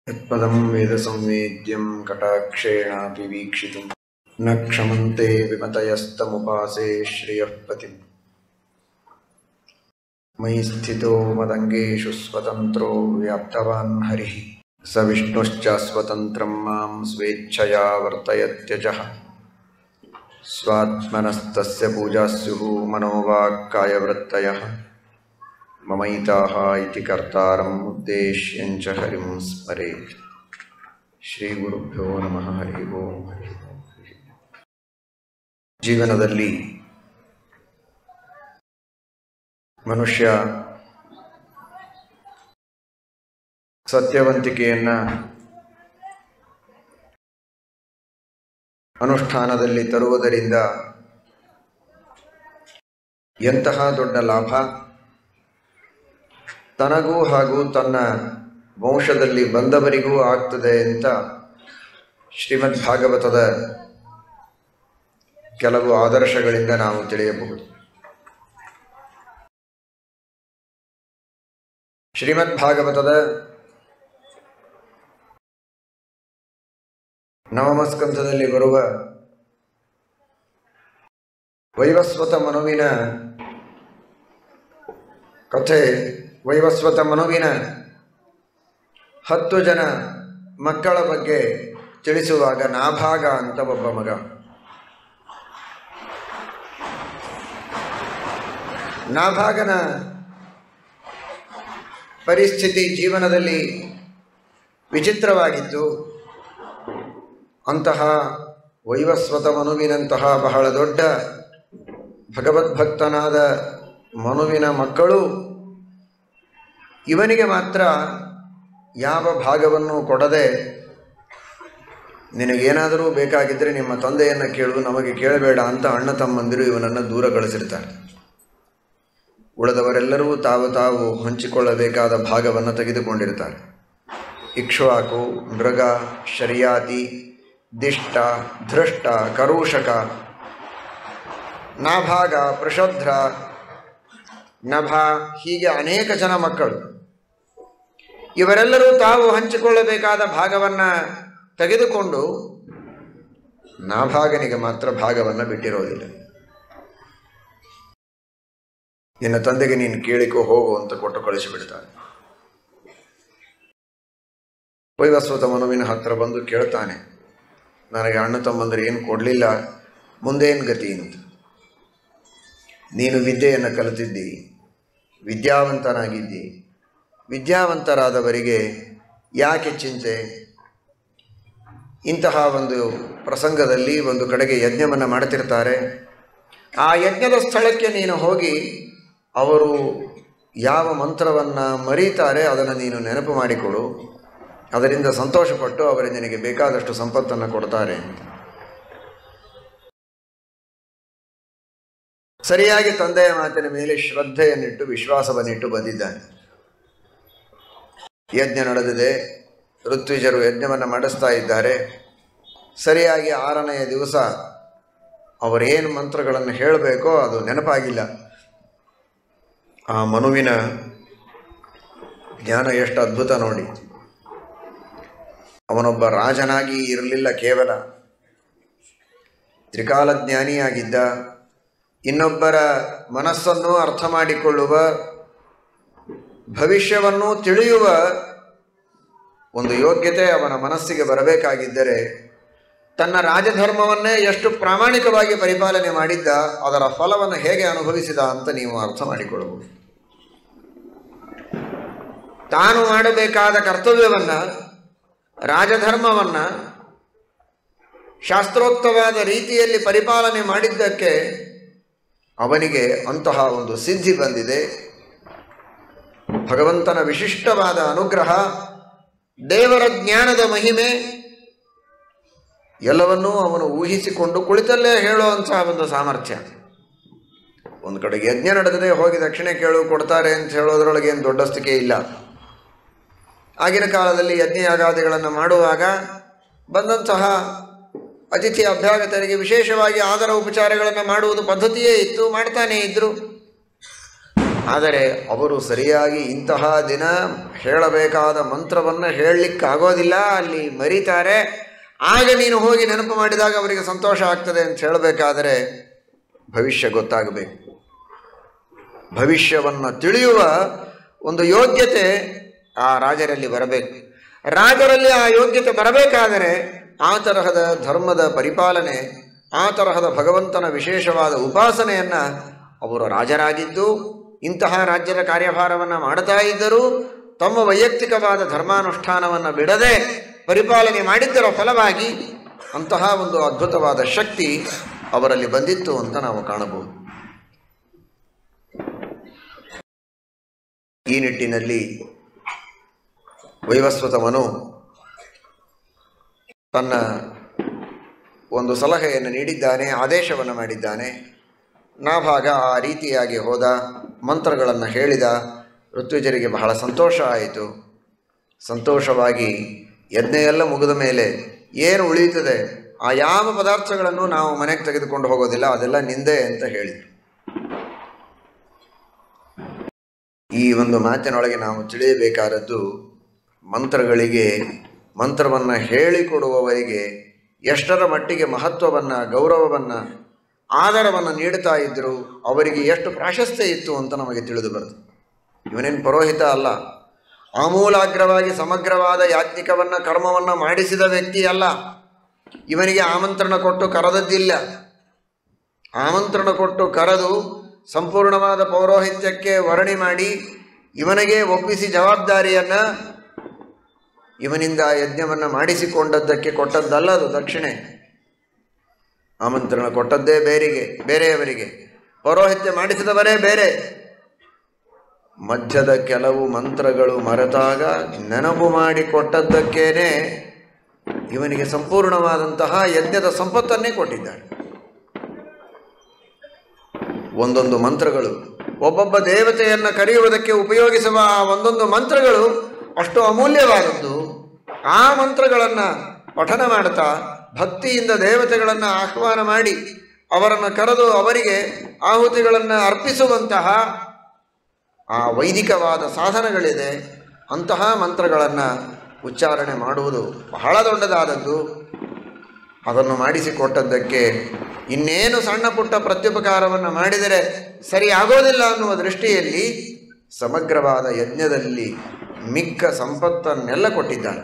यत्पदं वेदसंवेद्यं कटाक्षेणापि वीक्षितुं न क्षमन्ते विमतयस्तमुपासे श्रियः पतिम् मयि स्थितो मदङ्गेषु स्वतन्त्रो व्याप्तवान् हरिः स विष्णुश्च स्वतन्त्रं मां स्वेच्छया वर्तयत्यजः स्वात्मनस्तस्य पूजा स्युः मनोवाक्कायवृत्तयः ममैताः इति कर्तारम् उद्देश्यञ्च हरिं स्मरेत् ಶ್ರೀಗುರುಭ್ಯೋ ನಮಃ ಹರಿ ಓಂ ಹರಿ ಓಂ ಹರಿ ಓಂ. ಜೀವನದಲ್ಲಿ ಮನುಷ್ಯ ಸತ್ಯವಂತಿಕೆಯನ್ನು ಅನುಷ್ಠಾನದಲ್ಲಿ ತರುವುದರಿಂದ ಎಂತಹ ದೊಡ್ಡ ಲಾಭ ತನಗೂ ಹಾಗೂ ತನ್ನ ವಂಶದಲ್ಲಿ ಬಂದವರಿಗೂ ಆಗ್ತದೆ ಅಂತ ಶ್ರೀಮದ್ ಭಾಗವತದ ಕೆಲವು ಆದರ್ಶಗಳಿಂದ ನಾವು ತಿಳಿಯಬಹುದು ಶ್ರೀಮದ್ ಭಾಗವತದ ನವಮಸ್ಕಂಧದಲ್ಲಿ ಬರುವ ವೈವಸ್ವತ ಮನುವಿನ ಕಥೆ ವೈವಸ್ವತ ಮನುವಿನ ಹತ್ತು ಜನ ಮಕ್ಕಳ ಬಗ್ಗೆ ತಿಳಿಸುವಾಗ ನಾಭಾಗ ಅಂತ ಒಬ್ಬ ಮಗ ನಾಭಾಗನ ಪರಿಸ್ಥಿತಿ ಜೀವನದಲ್ಲಿ ವಿಚಿತ್ರವಾಗಿತ್ತು ಅಂತಹ ವೈವಸ್ವತ ಮನುವಿನಂತಹ ಬಹಳ ದೊಡ್ಡ ಭಗವದ್ಭಕ್ತನಾದ ಮನುವಿನ ಮಕ್ಕಳು ಇವನಿಗೆ ಮಾತ್ರ ಯಾವ ಭಾಗವನ್ನು ಕೊಡದೆ ನಿನಗೇನಾದರೂ ಬೇಕಾಗಿದ್ದರೆ ನಿಮ್ಮ ತಂದೆಯನ್ನು ಕೇಳು ನಮಗೆ ಕೇಳಬೇಡ ಅಂತ ಅಣ್ಣ ತಮ್ಮಂದಿರು ಇವನನ್ನು ದೂರ ಕಳಿಸಿರ್ತಾರೆ ಉಳಿದವರೆಲ್ಲರೂ ತಾವು ತಾವು ಹಂಚಿಕೊಳ್ಳಬೇಕಾದ ಭಾಗವನ್ನು ತೆಗೆದುಕೊಂಡಿರ್ತಾರೆ ಇಕ್ಷ್ವಾಕು ಮೃಗ ಶರ್ಯಾತಿ ದಿಷ್ಟ ಧೃಷ್ಟ ಕರೂಷಕ ನಾಭಾಗ ಪ್ರಷೋಧ್ರ ನಭ ಹೀಗೆ ಅನೇಕ ಜನ ಮಕ್ಕಳು ಇವರೆಲ್ಲರೂ ತಾವು ಹಂಚಿಕೊಳ್ಳಬೇಕಾದ ಭಾಗವನ್ನು ತೆಗೆದುಕೊಂಡು ನಾಭಾಗನಿಗೆ ಮಾತ್ರ ಭಾಗವನ್ನು ಬಿಟ್ಟಿರೋದಿಲ್ಲ ನಿನ್ನ ತಂದೆಗೆ ನೀನು ಕೇಳಿಕೋ ಹೋಗು ಅಂತ ಕೊಟ್ಟು ಕಳಿಸಿಬಿಡ್ತಾನೆ ವೈವಸ್ವತ ಮನುವಿನ ಹತ್ರ ಬಂದು ಕೇಳ್ತಾನೆ ನನಗೆ ಅಣ್ಣ ತಮ್ಮಂದ್ರೆ ಏನು ಕೊಡಲಿಲ್ಲ ಮುಂದೇನು ಗತಿ ಅಂತ ನೀನು ವಿದ್ಯೆಯನ್ನು ಕಲಿತಿದ್ದಿ ವಿದ್ಯಾವಂತನಾಗಿದ್ದಿ ವಿದ್ಯಾವಂತರಾದವರಿಗೆ ಯಾಕೆ ಚಿಂತೆ ಇಂತಹ ಒಂದು ಪ್ರಸಂಗದಲ್ಲಿ ಒಂದು ಕಡೆಗೆ ಯಜ್ಞವನ್ನು ಮಾಡ್ತಿರ್ತಾರೆ ಆ ಯಜ್ಞದ ಸ್ಥಳಕ್ಕೆ ನೀನು ಹೋಗಿ ಅವರು ಯಾವ ಮಂತ್ರವನ್ನು ಮರೀತಾರೆ ಅದನ್ನು ನೀನು ನೆನಪು ಮಾಡಿಕೊಡು ಅದರಿಂದ ಸಂತೋಷಪಟ್ಟು ಅವರು ನಿನಗೆ ಬೇಕಾದಷ್ಟು ಸಂಪತ್ತನ್ನು ಕೊಡ್ತಾರೆ ಅಂತ ಸರಿಯಾಗಿ ತಂದೆಯ ಮಾತಿನ ಮೇಲೆ ಶ್ರದ್ಧೆಯನ್ನಿಟ್ಟು ವಿಶ್ವಾಸವನ್ನಿಟ್ಟು ಬಂದಿದ್ದಾನೆ ಯಜ್ಞ ನಡೆದಿದೆ ಋತ್ವಿಜರು ಯಜ್ಞವನ್ನು ಮಾಡಿಸ್ತಾ ಇದ್ದಾರೆ ಸರಿಯಾಗಿ ಆರನೆಯ ದಿವಸ ಅವರೇನು ಮಂತ್ರಗಳನ್ನು ಹೇಳಬೇಕೋ ಅದು ನೆನಪಾಗಿಲ್ಲ ಆ ಮನುವಿನ ಜ್ಞಾನ ಎಷ್ಟು ಅದ್ಭುತ ನೋಡಿ ಅವನೊಬ್ಬ ರಾಜನಾಗಿ ಇರಲಿಲ್ಲ ಕೇವಲ ತ್ರಿಕಾಲಜ್ಞಾನಿಯಾಗಿದ್ದ ಇನ್ನೊಬ್ಬರ ಮನಸ್ಸನ್ನು ಅರ್ಥ ಮಾಡಿಕೊಳ್ಳುವ ಭವಿಷ್ಯವನ್ನು ತಿಳಿಯುವ ಒಂದು ಯೋಗ್ಯತೆ ಅವನ ಮನಸ್ಸಿಗೆ ಬರಬೇಕಾಗಿದ್ದರೆ ತನ್ನ ರಾಜಧರ್ಮವನ್ನೇ ಎಷ್ಟು ಪ್ರಾಮಾಣಿಕವಾಗಿ ಪರಿಪಾಲನೆ ಮಾಡಿದ್ದ ಅದರ ಫಲವನ್ನು ಹೇಗೆ ಅನುಭವಿಸಿದ ಅಂತ ನೀವು ಅರ್ಥ ಮಾಡಿಕೊಳ್ಳಬಹುದು ತಾನು ಮಾಡಬೇಕಾದ ಕರ್ತವ್ಯವನ್ನು ರಾಜಧರ್ಮವನ್ನು ಶಾಸ್ತ್ರೋಕ್ತವಾದ ರೀತಿಯಲ್ಲಿ ಪರಿಪಾಲನೆ ಮಾಡಿದ್ದಕ್ಕೆ ಅವನಿಗೆ ಅಂತಹ ಒಂದು ಸಿದ್ಧಿ ಬಂದಿದೆ ಭಗವಂತನ ವಿಶಿಷ್ಟವಾದ ಅನುಗ್ರಹ ದೇವರ ಜ್ಞಾನದ ಮಹಿಮೆ ಎಲ್ಲವನ್ನೂ ಅವನು ಊಹಿಸಿಕೊಂಡು ಕುಳಿತಲ್ಲೇ ಹೇಳುವಂತಹ ಒಂದು ಸಾಮರ್ಥ್ಯ ಒಂದು ಕಡೆಗೆ ಯಜ್ಞ ನಡೆದರೆ ಹೋಗಿ ದಕ್ಷಿಣೆ ಕೇಳು ಕೊಡ್ತಾರೆ ಅಂತ ಹೇಳೋದ್ರೊಳಗೆ ಏನು ದೊಡ್ಡಸ್ತಿಕೆ ಇಲ್ಲ ಆಗಿನ ಕಾಲದಲ್ಲಿ ಯಜ್ಞ ಯಾಗಾದಿಗಳನ್ನು ಮಾಡುವಾಗ ಬಂದಂತಹ ಅತಿಥಿ ಅಭ್ಯಾಗತರಿಗೆ ವಿಶೇಷವಾಗಿ ಆದರ ಉಪಚಾರಗಳನ್ನು ಮಾಡುವುದು ಪದ್ಧತಿಯೇ ಇತ್ತು ಮಾಡ್ತಾನೇ ಇದ್ದರು ಆದರೆ ಅವರು ಸರಿಯಾಗಿ ಇಂತಹ ದಿನ ಹೇಳಬೇಕಾದ ಮಂತ್ರವನ್ನು ಹೇಳಲಿಕ್ಕಾಗೋದಿಲ್ಲ ಅಲ್ಲಿ ಮರಿತಾರೆ ಆಗ ನೀನು ಹೋಗಿ ನೆನಪು ಮಾಡಿದಾಗ ಅವರಿಗೆ ಸಂತೋಷ ಆಗ್ತದೆ ಅಂತ ಹೇಳಬೇಕಾದರೆ ಭವಿಷ್ಯ ಗೊತ್ತಾಗಬೇಕು ಭವಿಷ್ಯವನ್ನು ತಿಳಿಯುವ ಒಂದು ಯೋಗ್ಯತೆ ಆ ರಾಜರಲ್ಲಿ ಬರಬೇಕು ರಾಜರಲ್ಲಿ ಆ ಯೋಗ್ಯತೆ ಬರಬೇಕಾದರೆ ಆ ತರಹದ ಧರ್ಮದ ಪರಿಪಾಲನೆ ಆ ತರಹದ ಭಗವಂತನ ವಿಶೇಷವಾದ ಉಪಾಸನೆಯನ್ನು ಅವರು ರಾಜರಾಗಿದ್ದು ಇಂತಹ ರಾಜ್ಯದ ಕಾರ್ಯಭಾರವನ್ನು ಮಾಡ್ತಾ ಇದ್ದರೂ ತಮ್ಮ ವೈಯಕ್ತಿಕವಾದ ಧರ್ಮಾನುಷ್ಠಾನವನ್ನು ಬಿಡದೆ ಪರಿಪಾಲನೆ ಮಾಡಿದ್ದರ ಫಲವಾಗಿ ಅಂತಹ ಒಂದು ಅದ್ಭುತವಾದ ಶಕ್ತಿ ಅವರಲ್ಲಿ ಬಂದಿತ್ತು ಅಂತ ನಾವು ಕಾಣಬಹುದು ಈ ನಿಟ್ಟಿನಲ್ಲಿ ವೈವಸ್ವತವನು ತನ್ನ ಒಂದು ಸಲಹೆಯನ್ನು ನೀಡಿದ್ದಾನೆ ಆದೇಶವನ್ನು ಮಾಡಿದ್ದಾನೆ ನಾಭಾಗ ಆ ರೀತಿಯಾಗಿ ಹೋದ ಮಂತ್ರಗಳನ್ನು ಹೇಳಿದ ಋತ್ವಿಜರಿಗೆ ಬಹಳ ಸಂತೋಷ ಆಯಿತು ಸಂತೋಷವಾಗಿ ಯಜ್ಞ ಎಲ್ಲ ಮುಗಿದ ಮೇಲೆ ಏನು ಉಳಿಯುತ್ತದೆ ಆ ಯಾವ ಪದಾರ್ಥಗಳನ್ನು ನಾವು ಮನೆಗೆ ತೆಗೆದುಕೊಂಡು ಹೋಗೋದಿಲ್ಲ ಅದೆಲ್ಲ ನಿಂದೆ ಅಂತ ಹೇಳಿದರು ಈ ಒಂದು ಮಾತಿನೊಳಗೆ ನಾವು ತಿಳಿಯಬೇಕಾದದ್ದು ಮಂತ್ರಗಳಿಗೆ ಮಂತ್ರವನ್ನು ಹೇಳಿಕೊಡುವವರಿಗೆ ಎಷ್ಟರ ಮಟ್ಟಿಗೆ ಮಹತ್ವವನ್ನು ಗೌರವವನ್ನು ಆಧಾರವನ್ನು ನೀಡುತ್ತಾ ಇದ್ದರು ಅವರಿಗೆ ಎಷ್ಟು ಪ್ರಾಶಸ್ತ್ಯ ಇತ್ತು ಅಂತ ನಮಗೆ ತಿಳಿದು ಬರುತ್ತೆ ಇವನೇನು ಪುರೋಹಿತ ಅಲ್ಲ ಆಮೂಲಾಗ್ರವಾಗಿ ಸಮಗ್ರವಾದ ಯಾಜ್ಞಿಕವನ್ನು ಕರ್ಮವನ್ನು ಮಾಡಿಸಿದ ವ್ಯಕ್ತಿ ಅಲ್ಲ ಇವನಿಗೆ ಆಮಂತ್ರಣ ಕೊಟ್ಟು ಕರೆದದ್ದಿಲ್ಲ ಆಮಂತ್ರಣ ಕೊಟ್ಟು ಕರೆದು ಸಂಪೂರ್ಣವಾದ ಪೌರೋಹಿತ್ಯಕ್ಕೆ ವರ್ಣಿ ಮಾಡಿ ಇವನಿಗೆ ಒಪ್ಪಿಸಿ ಜವಾಬ್ದಾರಿಯನ್ನು ಇವನಿಂದ ಯಜ್ಞವನ್ನು ಮಾಡಿಸಿಕೊಂಡದ್ದಕ್ಕೆ ಕೊಟ್ಟದ್ದಲ್ಲ ಅದು ದಕ್ಷಿಣೆ ಆಮಂತ್ರಣ ಕೊಟ್ಟದ್ದೇ ಬೇರೆಗೆ ಬೇರೆಯವರಿಗೆ ಪೌರೋಹಿತ್ಯ ಮಾಡಿಸಿದವರೇ ಬೇರೆ ಮಧ್ಯದ ಕೆಲವು ಮಂತ್ರಗಳು ಮರೆತಾಗ ನೆನಪು ಮಾಡಿಕೊಟ್ಟದ್ದಕ್ಕೇನೆ ಇವನಿಗೆ ಸಂಪೂರ್ಣವಾದಂತಹ ಯಜ್ಞದ ಸಂಪತ್ತನ್ನೇ ಕೊಟ್ಟಿದ್ದಾನೆ ಒಂದೊಂದು ಮಂತ್ರಗಳು ಒಬ್ಬೊಬ್ಬ ದೇವತೆಯನ್ನು ಕರೆಯುವುದಕ್ಕೆ ಉಪಯೋಗಿಸುವ ಆ ಒಂದೊಂದು ಮಂತ್ರಗಳು ಅಷ್ಟು ಅಮೂಲ್ಯವಾದದ್ದು ಆ ಮಂತ್ರಗಳನ್ನು ಪಠನ ಮಾಡ್ತಾ ಭಕ್ತಿಯಿಂದ ದೇವತೆಗಳನ್ನು ಆಹ್ವಾನ ಮಾಡಿ ಅವರನ್ನು ಕರೆದು ಅವರಿಗೆ ಆಹುತಿಗಳನ್ನು ಅರ್ಪಿಸುವಂತಹ ಆ ವೈದಿಕವಾದ ಸಾಧನಗಳಿದೆ ಅಂತಹ ಮಂತ್ರಗಳನ್ನು ಉಚ್ಚಾರಣೆ ಮಾಡುವುದು ಬಹಳ ದೊಡ್ಡದಾದದ್ದು ಅದನ್ನು ಮಾಡಿಸಿಕೊಟ್ಟದ್ದಕ್ಕೆ ಇನ್ನೇನು ಸಣ್ಣ ಪುಟ್ಟ ಪ್ರತ್ಯುಪಕಾರವನ್ನು ಮಾಡಿದರೆ ಸರಿ ಆಗೋದಿಲ್ಲ ಅನ್ನುವ ದೃಷ್ಟಿಯಲ್ಲಿ ಸಮಗ್ರವಾದ ಯಜ್ಞದಲ್ಲಿ ಮಿಕ್ಕ ಸಂಪತ್ತನ್ನೆಲ್ಲ ಕೊಟ್ಟಿದ್ದಾನೆ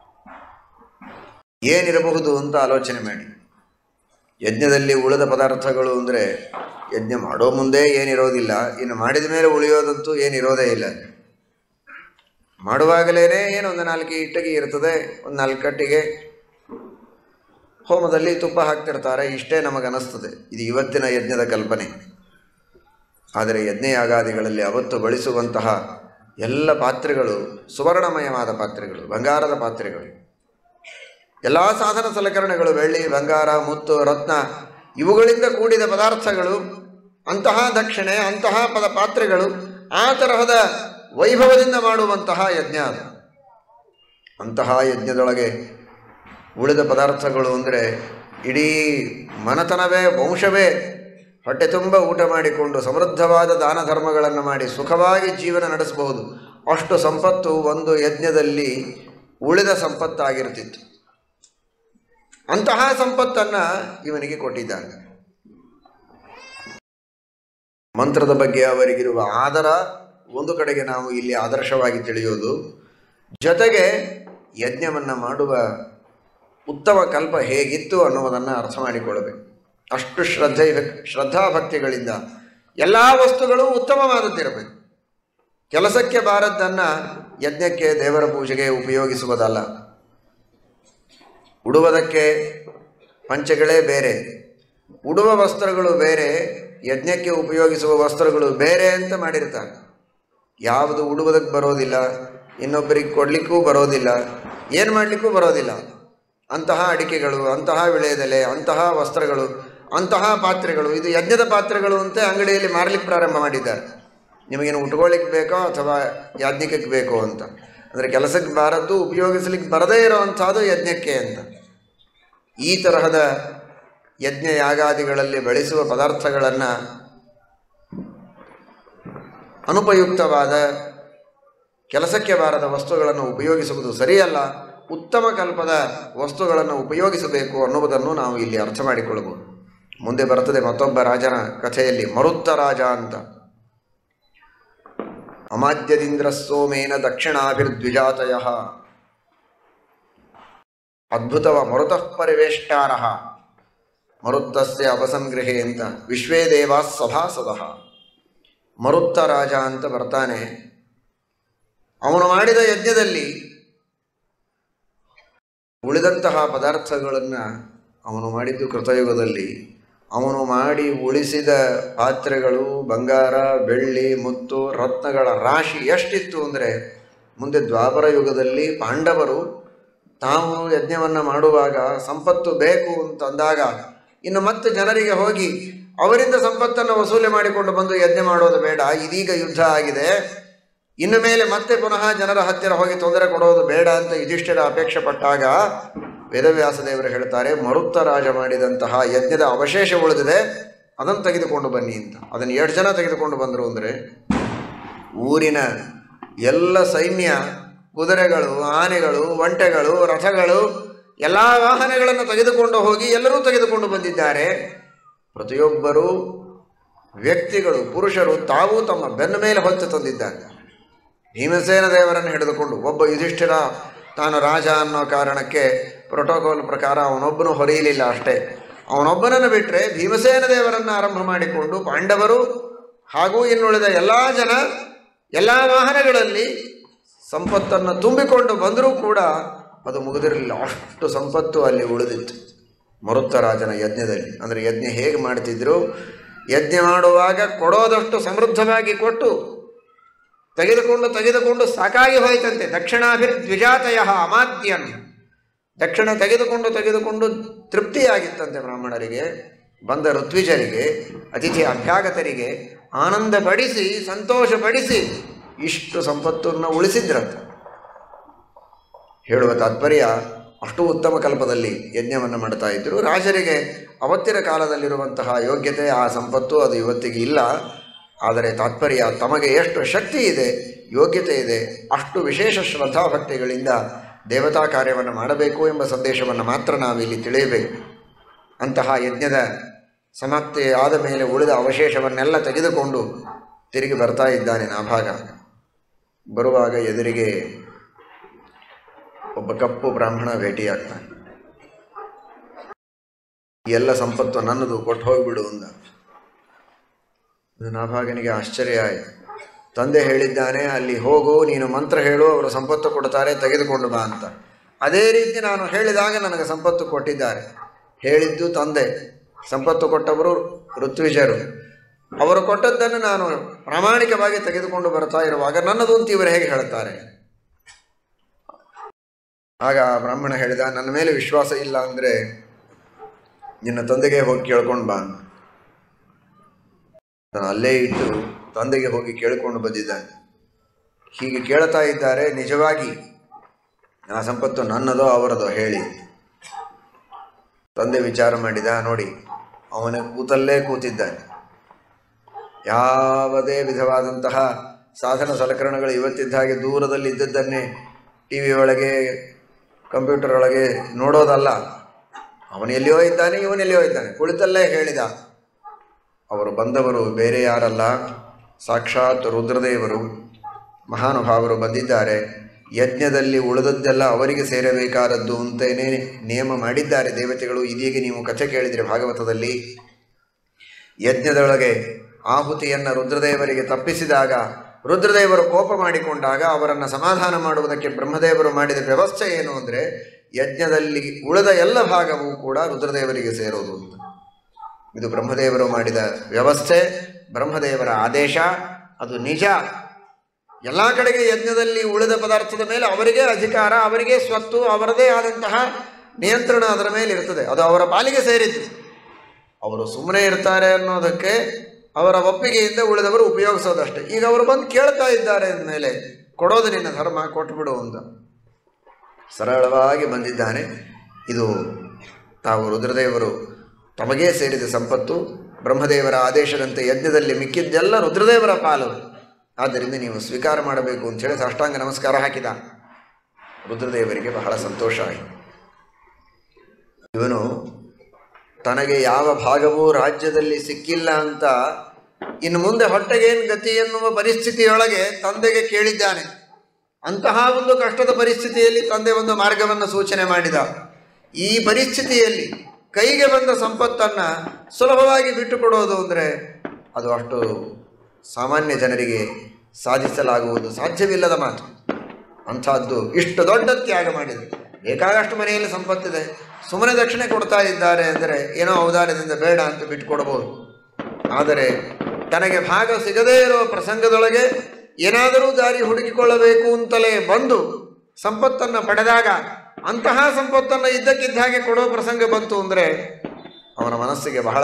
ಏನಿರಬಹುದು ಅಂತ ಆಲೋಚನೆ ಮಾಡಿ ಯಜ್ಞದಲ್ಲಿ ಉಳಿದ ಪದಾರ್ಥಗಳು ಅಂದರೆ ಯಜ್ಞ ಮಾಡೋ ಮುಂದೆ ಏನಿರೋದಿಲ್ಲ ಇನ್ನು ಮಾಡಿದ ಮೇಲೆ ಉಳಿಯೋದಂತೂ ಏನಿರೋದೇ ಇಲ್ಲ ಮಾಡುವಾಗಲೇ ಏನೊಂದು ನಾಲ್ಕು ಇಟ್ಟಗಿ ಇರ್ತದೆ ಒಂದು ನಾಲ್ಕು ಕಟ್ಟಿಗೆ ಹೋಮದಲ್ಲಿ ತುಪ್ಪ ಹಾಕ್ತಿರ್ತಾರೆ ಇಷ್ಟೇ ನಮಗನಿಸ್ತದೆ ಇದು ಇವತ್ತಿನ ಯಜ್ಞದ ಕಲ್ಪನೆ ಆದರೆ ಯಜ್ಞಯಾಗಾದಿಗಳಲ್ಲಿ ಅವತ್ತು ಬಳಸುವಂತಹ ಎಲ್ಲ ಪಾತ್ರೆಗಳು ಸುವರ್ಣಮಯವಾದ ಪಾತ್ರೆಗಳು ಬಂಗಾರದ ಪಾತ್ರೆಗಳು ಎಲ್ಲ ಸಾಧನ ಸಲಕರಣೆಗಳು ಬೆಳ್ಳಿ ಬಂಗಾರ ಮುತ್ತು ರತ್ನ ಇವುಗಳಿಂದ ಕೂಡಿದ ಪದಾರ್ಥಗಳು ಅಂತಹ ದಕ್ಷಿಣೆ ಅಂತಹ ಪದ ಪಾತ್ರೆಗಳು ಆ ತರಹದ ವೈಭವದಿಂದ ಮಾಡುವಂತಹ ಯಜ್ಞ ಅದು ಅಂತಹ ಯಜ್ಞದೊಳಗೆ ಉಳಿದ ಪದಾರ್ಥಗಳು ಅಂದರೆ ಇಡೀ ಮನತನವೇ ವಂಶವೇ ಹೊಟ್ಟೆ ತುಂಬ ಊಟ ಮಾಡಿಕೊಂಡು ಸಮೃದ್ಧವಾದ ದಾನ ಧರ್ಮಗಳನ್ನು ಮಾಡಿ ಸುಖವಾಗಿ ಜೀವನ ನಡೆಸಬಹುದು ಅಷ್ಟು ಸಂಪತ್ತು ಒಂದು ಯಜ್ಞದಲ್ಲಿ ಉಳಿದ ಸಂಪತ್ತಾಗಿರ್ತಿತ್ತು ಅಂತಹ ಸಂಪತ್ತನ್ನು ಇವನಿಗೆ ಕೊಟ್ಟಿದ್ದಾನೆ ಮಂತ್ರದ ಬಗ್ಗೆ ಅವರಿಗಿರುವ ಆದರ ಒಂದು ಕಡೆಗೆ ನಾವು ಇಲ್ಲಿ ಆದರ್ಶವಾಗಿ ತಿಳಿಯೋದು ಜೊತೆಗೆ ಯಜ್ಞವನ್ನು ಮಾಡುವ ಉತ್ತಮ ಕಲ್ಪ ಹೇಗಿತ್ತು ಅನ್ನುವುದನ್ನು ಅರ್ಥ ಮಾಡಿಕೊಳ್ಳಬೇಕು ಅಷ್ಟು ಶ್ರದ್ಧೆ ಶ್ರದ್ಧಾಭಕ್ತಿಗಳಿಂದ ಎಲ್ಲ ವಸ್ತುಗಳು ಉತ್ತಮವಾದದ್ದಿರಬೇಕು ಕೆಲಸಕ್ಕೆ ಬಾರದ್ದನ್ನು ಯಜ್ಞಕ್ಕೆ ದೇವರ ಪೂಜೆಗೆ ಉಪಯೋಗಿಸುವುದಲ್ಲ ಉಡುವುದಕ್ಕೆ ಪಂಚಗಳೇ ಬೇರೆ ಉಡುವ ವಸ್ತ್ರಗಳು ಬೇರೆ ಯಜ್ಞಕ್ಕೆ ಉಪಯೋಗಿಸುವ ವಸ್ತ್ರಗಳು ಬೇರೆ ಅಂತ ಮಾಡಿರ್ತಾರೆ ಯಾವುದು ಉಡುವುದಕ್ಕೆ ಬರೋದಿಲ್ಲ ಇನ್ನೊಬ್ಬರಿಗೆ ಕೊಡಲಿಕ್ಕೂ ಬರೋದಿಲ್ಲ ಏನು ಮಾಡಲಿಕ್ಕೂ ಬರೋದಿಲ್ಲ ಅಂತಹ ಅಡಿಕೆಗಳು ಅಂತಹ ವಿಳೆದೆಲೆ ಅಂತಹ ವಸ್ತ್ರಗಳು ಅಂತಹ ಪಾತ್ರೆಗಳು ಇದು ಯಜ್ಞದ ಪಾತ್ರೆಗಳು ಅಂತ ಅಂಗಡಿಯಲ್ಲಿ ಮಾರಲಿಕ್ಕೆ ಪ್ರಾರಂಭ ಮಾಡಿದ್ದಾರೆ ನಿಮಗೇನು ಉಟ್ಕೊಳ್ಳಿಕ್ಕೆ ಬೇಕೋ ಅಥವಾ ಯಾಜ್ಞಿಕಕ್ಕೆ ಬೇಕೋ ಅಂತ ಅಂದರೆ ಕೆಲಸಕ್ಕೆ ಬಾರದ್ದು ಉಪಯೋಗಿಸಲಿಕ್ಕೆ ಬರದೇ ಇರೋವಂಥದ್ದು ಯಜ್ಞಕ್ಕೆ ಅಂತ ಈ ತರಹದ ಯಜ್ಞ ಯಾಗಾದಿಗಳಲ್ಲಿ ಬೆಳೆಸುವ ಪದಾರ್ಥಗಳನ್ನು ಅನುಪಯುಕ್ತವಾದ ಕೆಲಸಕ್ಕೆ ಬಾರದ ವಸ್ತುಗಳನ್ನು ಉಪಯೋಗಿಸುವುದು ಸರಿಯಲ್ಲ ಉತ್ತಮ ಕಲ್ಪದ ವಸ್ತುಗಳನ್ನು ಉಪಯೋಗಿಸಬೇಕು ಅನ್ನುವುದನ್ನು ನಾವು ಇಲ್ಲಿ ಅರ್ಥ ಮಾಡಿಕೊಳ್ಳಬಹುದು ಮುಂದೆ ಬರ್ತದೆ ಮತ್ತೊಬ್ಬ ರಾಜನ ಕಥೆಯಲ್ಲಿ ಮರುತ್ತ ರಾಜ ಅಂತ ಅಮಾದ್ಯದಿಂದ್ರ ಸೋಮೇನ ದಕ್ಷಿಣಾಭಿರ್ದ್ವಿಜಾತಯ ಅದ್ಭುತವ ಮರುತಃ ಪರಿವೇಷ್ಟಾರ ಮರುತ್ತಸ್ಯ ಅಪಸಂಗ್ರಹೆ ಅಂತ ವಿಶ್ವೇ ದೇವಾ ಸಭಾಸದಃ ಮರುತ್ತ ರಾಜ ಅಂತ ಬರ್ತಾನೆ ಅವನು ಮಾಡಿದ ಯಜ್ಞದಲ್ಲಿ ಉಳಿದಂತಹ ಪದಾರ್ಥಗಳನ್ನು ಅವನು ಮಾಡಿದ್ದು ಕೃತಯುಗದಲ್ಲಿ ಅವನು ಮಾಡಿ ಉಳಿಸಿದ ಪಾತ್ರೆಗಳು ಬಂಗಾರ ಬೆಳ್ಳಿ ಮುತ್ತು ರತ್ನಗಳ ರಾಶಿ ಎಷ್ಟಿತ್ತು ಅಂದರೆ ಮುಂದೆ ದ್ವಾಪರ ಯುಗದಲ್ಲಿ ಪಾಂಡವರು ತಾವು ಯಜ್ಞವನ್ನು ಮಾಡುವಾಗ ಸಂಪತ್ತು ಬೇಕು ಅಂತಂದಾಗ ಇನ್ನು ಮತ್ತೆ ಜನರಿಗೆ ಹೋಗಿ ಅವರಿಂದ ಸಂಪತ್ತನ್ನು ವಸೂಲಿ ಮಾಡಿಕೊಂಡು ಬಂದು ಯಜ್ಞ ಮಾಡೋದು ಬೇಡ ಇದೀಗ ಯುದ್ಧ ಆಗಿದೆ ಇನ್ನು ಮೇಲೆ ಮತ್ತೆ ಪುನಃ ಜನರ ಹತ್ತಿರ ಹೋಗಿ ತೊಂದರೆ ಕೊಡೋದು ಬೇಡ ಅಂತ ಯುಧಿಷ್ಠಿರ ಅಪೇಕ್ಷೆ ಪಟ್ಟಾಗ ವೇದವ್ಯಾಸ ದೇವರು ಹೇಳ್ತಾರೆ ಮರುತ್ತ ರಾಜ ಮಾಡಿದಂತಹ ಯಜ್ಞದ ಅವಶೇಷ ಉಳಿದಿದೆ ಅದನ್ನು ತೆಗೆದುಕೊಂಡು ಬನ್ನಿ ಅಂತ ಅದನ್ನು ಎಷ್ಟು ಜನ ತೆಗೆದುಕೊಂಡು ಬಂದರು ಅಂದರೆ ಊರಿನ ಎಲ್ಲ ಸೈನ್ಯ ಕುದುರೆಗಳು ಆನೆಗಳು ಒಂಟೆಗಳು ರಥಗಳು ಎಲ್ಲ ವಾಹನಗಳನ್ನು ತೆಗೆದುಕೊಂಡು ಹೋಗಿ ಎಲ್ಲರೂ ತೆಗೆದುಕೊಂಡು ಬಂದಿದ್ದಾರೆ ಪ್ರತಿಯೊಬ್ಬರೂ ವ್ಯಕ್ತಿಗಳು ಪುರುಷರು ತಾವು ತಮ್ಮ ಬೆನ್ನ ಮೇಲೆ ಹೊತ್ತು ತಂದಿದ್ದಾರೆ ಭೀಮಸೇನ ದೇವರನ್ನು ಹಿಡಿದುಕೊಂಡು ಒಬ್ಬ ಯುಧಿಷ್ಠಿರ ತಾನು ರಾಜ ಅನ್ನೋ ಕಾರಣಕ್ಕೆ ಪ್ರೋಟೋಕಾಲ್ ಪ್ರಕಾರ ಅವನೊಬ್ಬನು ಹೊರೆಯಲಿಲ್ಲ ಅಷ್ಟೇ ಅವನೊಬ್ಬನನ್ನು ಬಿಟ್ಟರೆ ಭೀಮಸೇನ ದೇವರನ್ನು ಆರಂಭ ಮಾಡಿಕೊಂಡು ಪಾಂಡವರು ಹಾಗೂ ಇನ್ನುಳಿದ ಎಲ್ಲ ಜನ ಎಲ್ಲ ವಾಹನಗಳಲ್ಲಿ ಸಂಪತ್ತನ್ನು ತುಂಬಿಕೊಂಡು ಬಂದರೂ ಕೂಡ ಅದು ಮುಗಿದಿರಲಿಲ್ಲ ಅಷ್ಟು ಸಂಪತ್ತು ಅಲ್ಲಿ ಉಳಿದಿತ್ತು ಮರುತ್ತ ರಾಜನ ಯಜ್ಞದಲ್ಲಿ ಅಂದರೆ ಯಜ್ಞ ಹೇಗೆ ಮಾಡ್ತಿದ್ರು ಯಜ್ಞ ಮಾಡುವಾಗ ಕೊಡೋದಷ್ಟು ಸಮೃದ್ಧವಾಗಿ ಕೊಟ್ಟು ತೆಗೆದುಕೊಂಡು ತೆಗೆದುಕೊಂಡು ಸಾಕಾಗಿ ಹೋಯ್ತಂತೆ ದಕ್ಷಿಣಾಭಿರ್ ದ್ವಿಜಾತಯ ಅಮಾದ್ಯನ್ ದಕ್ಷಿಣ ತೆಗೆದುಕೊಂಡು ತೆಗೆದುಕೊಂಡು ತೃಪ್ತಿಯಾಗಿತ್ತಂತೆ ಬ್ರಾಹ್ಮಣರಿಗೆ ಬಂದ ಋತ್ವಿಜರಿಗೆ ಅತಿಥಿ ಅಭ್ಯಾಗತರಿಗೆ ಆನಂದ ಪಡಿಸಿ ಸಂತೋಷಪಡಿಸಿ ಇಷ್ಟು ಸಂಪತ್ತನ್ನು ಉಳಿಸಿದ್ರಂತೆ ಹೇಳುವ ತಾತ್ಪರ್ಯ ಅಷ್ಟು ಉತ್ತಮ ಕಲ್ಪದಲ್ಲಿ ಯಜ್ಞವನ್ನು ಮಾಡ್ತಾ ಇದ್ದರು ರಾಜರಿಗೆ ಅವತ್ತಿನ ಕಾಲದಲ್ಲಿರುವಂತಹ ಯೋಗ್ಯತೆ ಆ ಸಂಪತ್ತು ಅದು ಇವತ್ತಿಗೆ ಇಲ್ಲ ಆದರೆ ತಾತ್ಪರ್ಯ ತಮಗೆ ಎಷ್ಟು ಶಕ್ತಿ ಇದೆ ಯೋಗ್ಯತೆ ಇದೆ ಅಷ್ಟು ವಿಶೇಷ ಶ್ರದ್ಧಾಭಕ್ತಿಗಳಿಂದ ದೇವತಾ ಕಾರ್ಯವನ್ನು ಮಾಡಬೇಕು ಎಂಬ ಸಂದೇಶವನ್ನು ಮಾತ್ರ ನಾವಿಲ್ಲಿ ತಿಳಿಯಬೇಕು ಅಂತಹ ಯಜ್ಞದ ಸಮಾಪ್ತಿ ಆದ ಮೇಲೆ ಉಳಿದ ಅವಶೇಷವನ್ನೆಲ್ಲ ತೆಗೆದುಕೊಂಡು ತಿರುಗಿ ಬರ್ತಾ ಇದ್ದಾನೆ ನಾಭಾಗ ಬರುವಾಗ ಎದುರಿಗೆ ಒಬ್ಬ ಕಪ್ಪು ಬ್ರಾಹ್ಮಣ ಭೇಟಿಯಾಗ್ತಾನೆ ಈ ಎಲ್ಲ ಸಂಪತ್ತು ನನ್ನದು ಕೊಟ್ಟು ಹೋಗ್ಬಿಡು ಅಂದ ಇದು ನಾಭಾಗನಿಗೆ ಆಶ್ಚರ್ಯ ಆಯಿತು ತಂದೆ ಹೇಳಿದ್ದಾನೆ ಅಲ್ಲಿ ಹೋಗು ನೀನು ಮಂತ್ರ ಹೇಳು ಅವರು ಸಂಪತ್ತು ಕೊಡ್ತಾರೆ ತೆಗೆದುಕೊಂಡು ಬಾ ಅಂತ ಅದೇ ರೀತಿ ನಾನು ಹೇಳಿದಾಗ ನನಗೆ ಸಂಪತ್ತು ಕೊಟ್ಟಿದ್ದಾರೆ ಹೇಳಿದ್ದು ತಂದೆ ಸಂಪತ್ತು ಕೊಟ್ಟವರು ಋತ್ವಿಜರು ಅವರು ಕೊಟ್ಟದ್ದನ್ನು ನಾನು ಪ್ರಾಮಾಣಿಕವಾಗಿ ತೆಗೆದುಕೊಂಡು ಬರ್ತಾ ಇರುವಾಗ ನನ್ನದು ಅಂತ ಇವರು ಹೇಗೆ ಹೇಳ್ತಾರೆ ಆಗ ಆ ಬ್ರಾಹ್ಮಣ ಹೇಳಿದ ನನ್ನ ಮೇಲೆ ವಿಶ್ವಾಸ ಇಲ್ಲ ಅಂದರೆ ನಿನ್ನ ತಂದೆಗೆ ಹೋಗಿ ಕೇಳ್ಕೊಂಡು ಬಾ ಅಂದ. ನಾನು ಅಲ್ಲೇ ಇಟ್ಟು ತಂದೆಗೆ ಹೋಗಿ ಕೇಳಿಕೊಂಡು ಬಂದಿದ್ದಾನೆ ಹೀಗೆ ಕೇಳ್ತಾ ಇದ್ದಾರೆ ನಿಜವಾಗಿ ಆ ಸಂಪತ್ತು ನನ್ನದೋ ಅವರದೋ ಹೇಳಿ ತಂದೆ ವಿಚಾರ ಮಾಡಿದ ನೋಡಿ ಅವನ ಕೂತಲ್ಲೇ ಕೂತಿದ್ದಾನೆ ಯಾವುದೇ ವಿಧವಾದಂತಹ ಸಾಧನ ಸಲಕರಣೆಗಳು ಇವತ್ತಿದ್ದ ಹಾಗೆ ದೂರದಲ್ಲಿ ಇದ್ದದ್ದನ್ನೇ ಟಿ ವಿ ಒಳಗೆ ಕಂಪ್ಯೂಟರ್ ಒಳಗೆ ನೋಡೋದಲ್ಲ ಅವನು ಎಲ್ಲಿಯೋ ಇದ್ದಾನೆ ಇವನು ಎಲ್ಲಿಯೋ ಇದ್ದಾನೆ ಕುಳಿತಲ್ಲೇ ಹೇಳಿದ ಅವರು ಬಂದವರು ಬೇರೆ ಯಾರಲ್ಲ ಸಾಕ್ಷಾತ್ ರುದ್ರದೇವರು ಮಹಾನುಭಾವರು ಬಂದಿದ್ದಾರೆ ಯಜ್ಞದಲ್ಲಿ ಉಳಿದದ್ದೆಲ್ಲ ಅವರಿಗೆ ಸೇರಬೇಕಾದದ್ದು ಅಂತೇನೆ ನೇಮ ಮಾಡಿದ್ದಾರೆ ದೇವತೆಗಳು ಇದೀಗ ನೀವು ಕಥೆ ಕೇಳಿದರೆ ಭಾಗವತದಲ್ಲಿ ಯಜ್ಞದೊಳಗೆ ಆಹುತಿಯನ್ನು ರುದ್ರದೇವರಿಗೆ ತಪ್ಪಿಸಿದಾಗ ರುದ್ರದೇವರು ಕೋಪ ಮಾಡಿಕೊಂಡಾಗ ಅವರನ್ನು ಸಮಾಧಾನ ಮಾಡುವುದಕ್ಕೆ ಬ್ರಹ್ಮದೇವರು ಮಾಡಿದ ವ್ಯವಸ್ಥೆ ಏನು ಅಂದರೆ ಯಜ್ಞದಲ್ಲಿ ಉಳಿದ ಎಲ್ಲ ಭಾಗವೂ ಕೂಡ ರುದ್ರದೇವರಿಗೆ ಸೇರೋದು ಅಂತ ಇದು ಬ್ರಹ್ಮದೇವರು ಮಾಡಿದ ವ್ಯವಸ್ಥೆ ಬ್ರಹ್ಮದೇವರ ಆದೇಶ ಅದು ನಿಜ ಎಲ್ಲ ಕಡೆಗೆ ಯಜ್ಞದಲ್ಲಿ ಉಳಿದ ಪದಾರ್ಥದ ಮೇಲೆ ಅವರಿಗೆ ಅಧಿಕಾರ ಅವರಿಗೆ ಸ್ವತ್ತು ಅವರದೇ ಆದಂತಹ ನಿಯಂತ್ರಣ ಅದರ ಮೇಲೆ ಇರ್ತದೆ ಅದು ಅವರ ಪಾಲಿಗೆ ಸೇರಿದ್ದು ಅವರು ಸುಮ್ಮನೆ ಇರ್ತಾರೆ ಅನ್ನೋದಕ್ಕೆ ಅವರ ಒಪ್ಪಿಗೆಯಿಂದ ಉಳಿದವರು ಉಪಯೋಗಿಸೋದಷ್ಟೇ ಈಗ ಅವರು ಬಂದು ಕೇಳ್ತಾ ಇದ್ದಾರೆ ಅಂದಮೇಲೆ ಕೊಡೋದು ನಿನ್ನ ಧರ್ಮ ಕೊಟ್ಬಿಡು ಅಂತ ಸರಳವಾಗಿ ಬಂದಿದ್ದಾನೆ ಇದು ತಾವು ರುದ್ರದೇವರು ತಮಗೇ ಸೇರಿದ ಸಂಪತ್ತು ಬ್ರಹ್ಮದೇವರ ಆದೇಶದಂತೆ ಯಜ್ಞದಲ್ಲಿ ಮಿಕ್ಕಿದ್ದೆಲ್ಲ ರುದ್ರದೇವರ ಪಾಲು ಆದ್ದರಿಂದ ನೀವು ಸ್ವೀಕಾರ ಮಾಡಬೇಕು ಅಂತೇಳಿ ಸಾಷ್ಟಾಂಗ ನಮಸ್ಕಾರ ಹಾಕಿದ ರುದ್ರದೇವರಿಗೆ ಬಹಳ ಸಂತೋಷ ಆಯಿತು ಇವನು ತನಗೆ ಯಾವ ಭಾಗವೂ ರಾಜ್ಯದಲ್ಲಿ ಸಿಕ್ಕಿಲ್ಲ ಅಂತ ಇನ್ನು ಮುಂದೆ ಹೊಟ್ಟೆಗೇನು ಗತಿ ಎನ್ನುವ ಪರಿಸ್ಥಿತಿಯೊಳಗೆ ತಂದೆಗೆ ಕೇಳಿದ್ದಾನೆ ಅಂತಹ ಒಂದು ಕಷ್ಟದ ಪರಿಸ್ಥಿತಿಯಲ್ಲಿ ತಂದೆ ಒಂದು ಮಾರ್ಗವನ್ನು ಸೂಚನೆ ಮಾಡಿದ ಈ ಪರಿಸ್ಥಿತಿಯಲ್ಲಿ ಕೈಗೆ ಬಂದ ಸಂಪತ್ತನ್ನು ಸುಲಭವಾಗಿ ಬಿಟ್ಟುಕೊಡೋದು ಅಂದರೆ ಅದು ಅಷ್ಟು ಸಾಮಾನ್ಯ ಜನರಿಗೆ ಸಾಧಿಸಲಾಗುವುದು ಸಾಧ್ಯವಿಲ್ಲದ ಮಾತು ಅಂಥದ್ದು ಇಷ್ಟು ದೊಡ್ಡ ತ್ಯಾಗ ಮಾಡಿದೆ ಬೇಕಾದಷ್ಟು ಮನೆಯಲ್ಲಿ ಸಂಪತ್ತಿದೆ ಸುಮ್ಮನೆ ದಕ್ಷಿಣೆ ಕೊಡ್ತಾ ಇದ್ದಾರೆ ಅಂದರೆ ಏನೋ ಔದಾರ್ಯದಿಂದ ಬೇಡ ಅಂತ ಬಿಟ್ಟುಕೊಡಬಹುದು ಆದರೆ ತನಗೆ ಭಾಗ ಸಿಗದೇ ಇರೋ ಪ್ರಸಂಗದೊಳಗೆ ಏನಾದರೂ ದಾರಿ ಹುಡುಕಿಕೊಳ್ಳಬೇಕು ಅಂತಲೇ ಬಂದು ಸಂಪತ್ತನ್ನು ಪಡೆದಾಗ ಅಂತಹ ಸಂಪತ್ತನ್ನು ಇದ್ದಕ್ಕಿದ್ದ ಹಾಗೆ ಕೊಡೋ ಪ್ರಸಂಗ ಬಂತು ಅಂದರೆ ಅವನ ಮನಸ್ಸಿಗೆ ಬಹಳ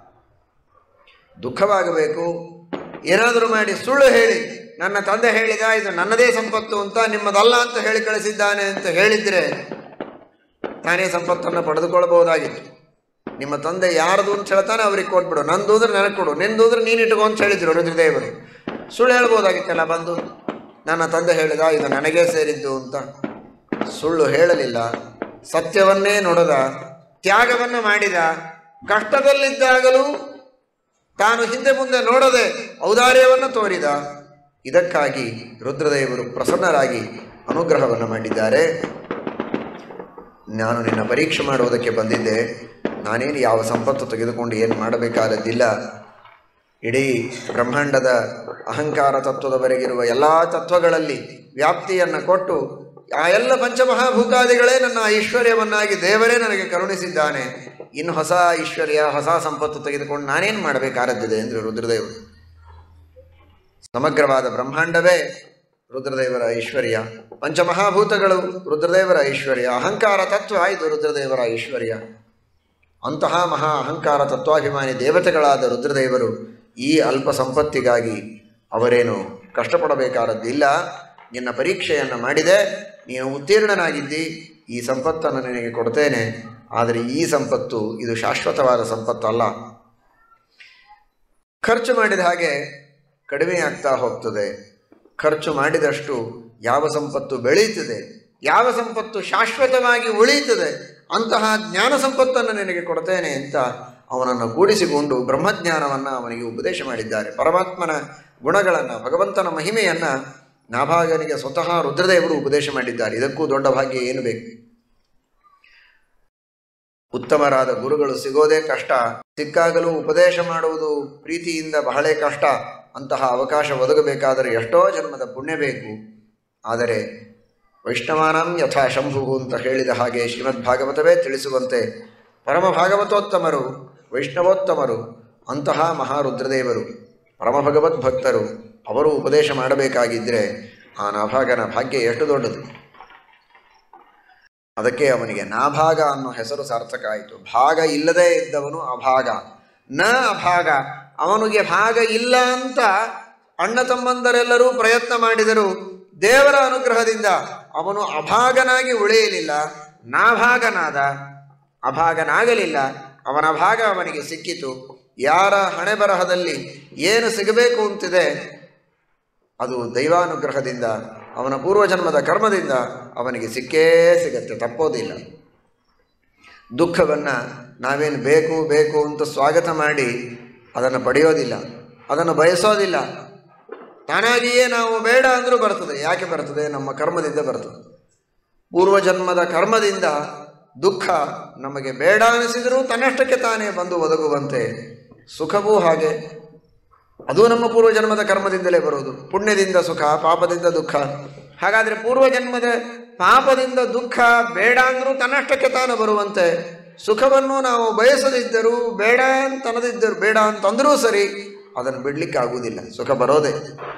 ದುಃಖವಾಗಬೇಕು ಏನಾದರೂ ಮಾಡಿ ಸುಳ್ಳು ಹೇಳಿ ನನ್ನ ತಂದೆ ಹೇಳಿದ ಇದು ನನ್ನದೇ ಸಂಪತ್ತು ಅಂತ ನಿಮ್ಮದಲ್ಲ ಅಂತ ಹೇಳಿ ಕಳಿಸಿದ್ದಾನೆ ಅಂತ ಹೇಳಿದರೆ ತಾನೇ ಸಂಪತ್ತನ್ನು ಪಡೆದುಕೊಳ್ಳಬಹುದಾಗಿತ್ತು ನಿಮ್ಮ ತಂದೆ ಯಾರ್ದು ಅಂತ ಹೇಳ್ತಾನೆ ಅವ್ರಿಗೆ ಕೊಟ್ಬಿಡು ನಂದು ಅಂದ್ರೆ ನನಗೆ ಕೊಡು ನಿಂದು ಅಂದ್ರೆ ನೀನು ಇಟ್ಕೊ ಅಂತ ಹೇಳಿದ್ರು ರುದ್ರದೇವರು ಸುಳ್ಳು ಹೇಳ್ಬೋದಾಗಿತ್ತಲ್ಲ ಬಂದು ನನ್ನ ತಂದೆ ಹೇಳಿದ ಇದು ನನಗೇ ಸೇರಿದ್ದು ಅಂತ ಸುಳ್ಳು ಹೇಳಲಿಲ್ಲ ಸತ್ಯವನ್ನೇ ನುಡಿದ ತ್ಯಾಗವನ್ನು ಮಾಡಿದ ಕಷ್ಟದಲ್ಲಿದ್ದಾಗಲೂ ತಾನು ಹಿಂದೆ ಮುಂದೆ ನೋಡದೆ ಔದಾರ್ಯವನ್ನು ತೋರಿದ ಇದಕ್ಕಾಗಿ ರುದ್ರದೇವರು ಪ್ರಸನ್ನರಾಗಿ ಅನುಗ್ರಹವನ್ನು ಮಾಡಿದ್ದಾರೆ ನಾನು ನಿನ್ನ ಪರೀಕ್ಷೆ ಮಾಡುವುದಕ್ಕೆ ಬಂದಿದ್ದೆ ನಾನೇನು ಯಾವ ಸಂಪತ್ತು ತೆಗೆದುಕೊಂಡು ಏನು ಮಾಡಬೇಕಾದದ್ದಿಲ್ಲ ಇಡೀ ಬ್ರಹ್ಮಾಂಡದ ಅಹಂಕಾರ ತತ್ವದವರೆಗಿರುವ ಎಲ್ಲ ತತ್ವಗಳಲ್ಲಿ ವ್ಯಾಪ್ತಿಯನ್ನು ಕೊಟ್ಟು ಆ ಎಲ್ಲ ಪಂಚಮಹಾಭೂತಾದಿಗಳೇ ನನ್ನ ಐಶ್ವರ್ಯವನ್ನಾಗಿ ದೇವರೇ ನನಗೆ ಕರುಣಿಸಿದ್ದಾನೆ ಇನ್ನು ಹೊಸ ಐಶ್ವರ್ಯ ಹೊಸ ಸಂಪತ್ತು ತೆಗೆದುಕೊಂಡು ನಾನೇನು ಮಾಡಬೇಕಾದದ್ದಿದೆ ಎಂದರು ರುದ್ರದೇವರು ಸಮಗ್ರವಾದ ಬ್ರಹ್ಮಾಂಡವೇ ರುದ್ರದೇವರ ಐಶ್ವರ್ಯ ಪಂಚಮಹಾಭೂತಗಳು ರುದ್ರದೇವರ ಐಶ್ವರ್ಯ ಅಹಂಕಾರ ತತ್ವ ಇದು ರುದ್ರದೇವರ ಐಶ್ವರ್ಯ ಅಂತಹ ಮಹಾ ಅಹಂಕಾರ ತತ್ವಾಭಿಮಾನಿ ದೇವತೆಗಳಾದ ರುದ್ರದೇವರು ಈ ಅಲ್ಪ ಸಂಪತ್ತಿಗಾಗಿ ಅವರೇನು ಕಷ್ಟಪಡಬೇಕಾದದ್ದಿಲ್ಲ ನಿನ್ನ ಪರೀಕ್ಷೆಯನ್ನು ಮಾಡಿದೆ ನೀನು ಉತ್ತೀರ್ಣನಾಗಿದ್ದಿ ಈ ಸಂಪತ್ತನ್ನು ನಿನಗೆ ಕೊಡ್ತೇನೆ ಆದರೆ ಈ ಸಂಪತ್ತು ಇದು ಶಾಶ್ವತವಾದ ಸಂಪತ್ತಲ್ಲ ಖರ್ಚು ಮಾಡಿದ ಹಾಗೆ ಕಡಿಮೆ ಆಗ್ತಾ ಹೋಗ್ತದೆ ಖರ್ಚು ಮಾಡಿದಷ್ಟು ಯಾವ ಸಂಪತ್ತು ಬೆಳೆಯುತ್ತದೆ ಯಾವ ಸಂಪತ್ತು ಶಾಶ್ವತವಾಗಿ ಉಳಿಯುತ್ತದೆ ಅಂತಹ ಜ್ಞಾನ ಸಂಪತ್ತನ್ನು ನಿನಗೆ ಕೊಡ್ತೇನೆ ಅಂತ ಅವನನ್ನು ಕೂಡಿಸಿಕೊಂಡು ಬ್ರಹ್ಮಜ್ಞಾನವನ್ನು ಅವನಿಗೆ ಉಪದೇಶ ಮಾಡಿದ್ದಾರೆ ಪರಮಾತ್ಮನ ಗುಣಗಳನ್ನು ಭಗವಂತನ ಮಹಿಮೆಯನ್ನು ನಾಭಾಗನಿಗೆ ಸ್ವತಃ ರುದ್ರದೇವರು ಉಪದೇಶ ಮಾಡಿದ್ದಾರೆ ಇದಕ್ಕೂ ದೊಡ್ಡ ಭಾಗ್ಯ ಏನು ಬೇಕು ಉತ್ತಮರಾದ ಗುರುಗಳು ಸಿಗೋದೇ ಕಷ್ಟ ಸಿಕ್ಕಾಗಲೂ ಉಪದೇಶ ಮಾಡುವುದು ಪ್ರೀತಿಯಿಂದ ಬಹಳೇ ಕಷ್ಟ ಅಂತಹ ಅವಕಾಶ ಒದಗಬೇಕಾದರೆ ಎಷ್ಟೋ ಜನ್ಮದ ಪುಣ್ಯ ಬೇಕು ಆದರೆ ವೈಷ್ಣವಾನಂ ಯಥಾ ಶಂಭು ಅಂತ ಹೇಳಿದ ಹಾಗೆ ಶ್ರೀಮದ್ ಭಾಗವತವೇ ತಿಳಿಸುವಂತೆ ಪರಮ ಭಾಗವತೋತ್ತಮರು ವೈಷ್ಣವೋತ್ತಮರು ಅಂತಹ ಮಹಾರುದ್ರದೇವರು ಪರಮ ಭಗವದ್ ಭಕ್ತರು ಅವರು ಉಪದೇಶ ಮಾಡಬೇಕಾಗಿದ್ದರೆ ಆ ನಾಭಾಗನ ಭಾಗ್ಯ ಎಷ್ಟು ದೊಡ್ಡದು ಅದಕ್ಕೆ ಅವನಿಗೆ ನಾಭಾಗ ಅನ್ನೋ ಹೆಸರು ಸಾರ್ಥಕ ಆಯಿತು ಭಾಗ ಇಲ್ಲದೇ ಇದ್ದವನು ಅಭಾಗ ನ ಅಭಾಗ ಅವನಿಗೆ ಭಾಗ ಇಲ್ಲ ಅಂತ ಅಣ್ಣ ತಮ್ಮಂದರೆಲ್ಲರೂ ಪ್ರಯತ್ನ ಮಾಡಿದರು ದೇವರ ಅನುಗ್ರಹದಿಂದ ಅವನು ಅಭಾಗನಾಗಿ ಉಳಿಯಲಿಲ್ಲ ನಾಭಾಗನಾದ ಅಭಾಗನಾಗಲಿಲ್ಲ ಅವನ ಭಾಗ ಅವನಿಗೆ ಸಿಕ್ಕಿತು ಯಾರ ಹಣೆ ಬರಹದಲ್ಲಿ ಏನು ಸಿಗಬೇಕು ಅಂತಿದೆ ಅದು ದೈವಾನುಗ್ರಹದಿಂದ ಅವನ ಪೂರ್ವಜನ್ಮದ ಕರ್ಮದಿಂದ ಅವನಿಗೆ ಸಿಕ್ಕೇ ಸಿಗತ್ತೆ ತಪ್ಪೋದಿಲ್ಲ ದುಃಖವನ್ನು ನಾವೇನು ಬೇಕು ಬೇಕು ಅಂತ ಸ್ವಾಗತ ಮಾಡಿ ಅದನ್ನು ಪಡೆಯೋದಿಲ್ಲ ಅದನ್ನು ಬಯಸೋದಿಲ್ಲ ತಾನಾಗಿಯೇ ನಾವು ಬೇಡ ಅಂದರೂ ಬರ್ತದೆ ಯಾಕೆ ಬರ್ತದೆ ನಮ್ಮ ಕರ್ಮದಿಂದ ಬರ್ತದೆ ಪೂರ್ವಜನ್ಮದ ಕರ್ಮದಿಂದ ದುಃಖ ನಮಗೆ ಬೇಡ ಅನಿಸಿದರೂ ತನ್ನಷ್ಟಕ್ಕೆ ತಾನೇ ಬಂದು ಒದಗುವಂತೆ ಸುಖವೂ ಹಾಗೆ ಅದು ನಮ್ಮ ಪೂರ್ವಜನ್ಮದ ಕರ್ಮದಿಂದಲೇ ಬರುವುದು ಪುಣ್ಯದಿಂದ ಸುಖ ಪಾಪದಿಂದ ದುಃಖ ಹಾಗಾದರೆ ಪೂರ್ವಜನ್ಮದ ಪಾಪದಿಂದ ದುಃಖ ಬೇಡ ಅಂದರೂ ತನ್ನಷ್ಟಕ್ಕೆ ತಾನು ಬರುವಂತೆ ಸುಖವನ್ನು ನಾವು ಬಯಸದಿದ್ದರೂ ಬೇಡ ಅಂತನದಿದ್ದರು ಬೇಡ ಅಂತಂದರೂ ಸರಿ ಅದನ್ನು ಬಿಡಲಿಕ್ಕೆ ಆಗುವುದಿಲ್ಲ ಸುಖ ಬರೋದೇ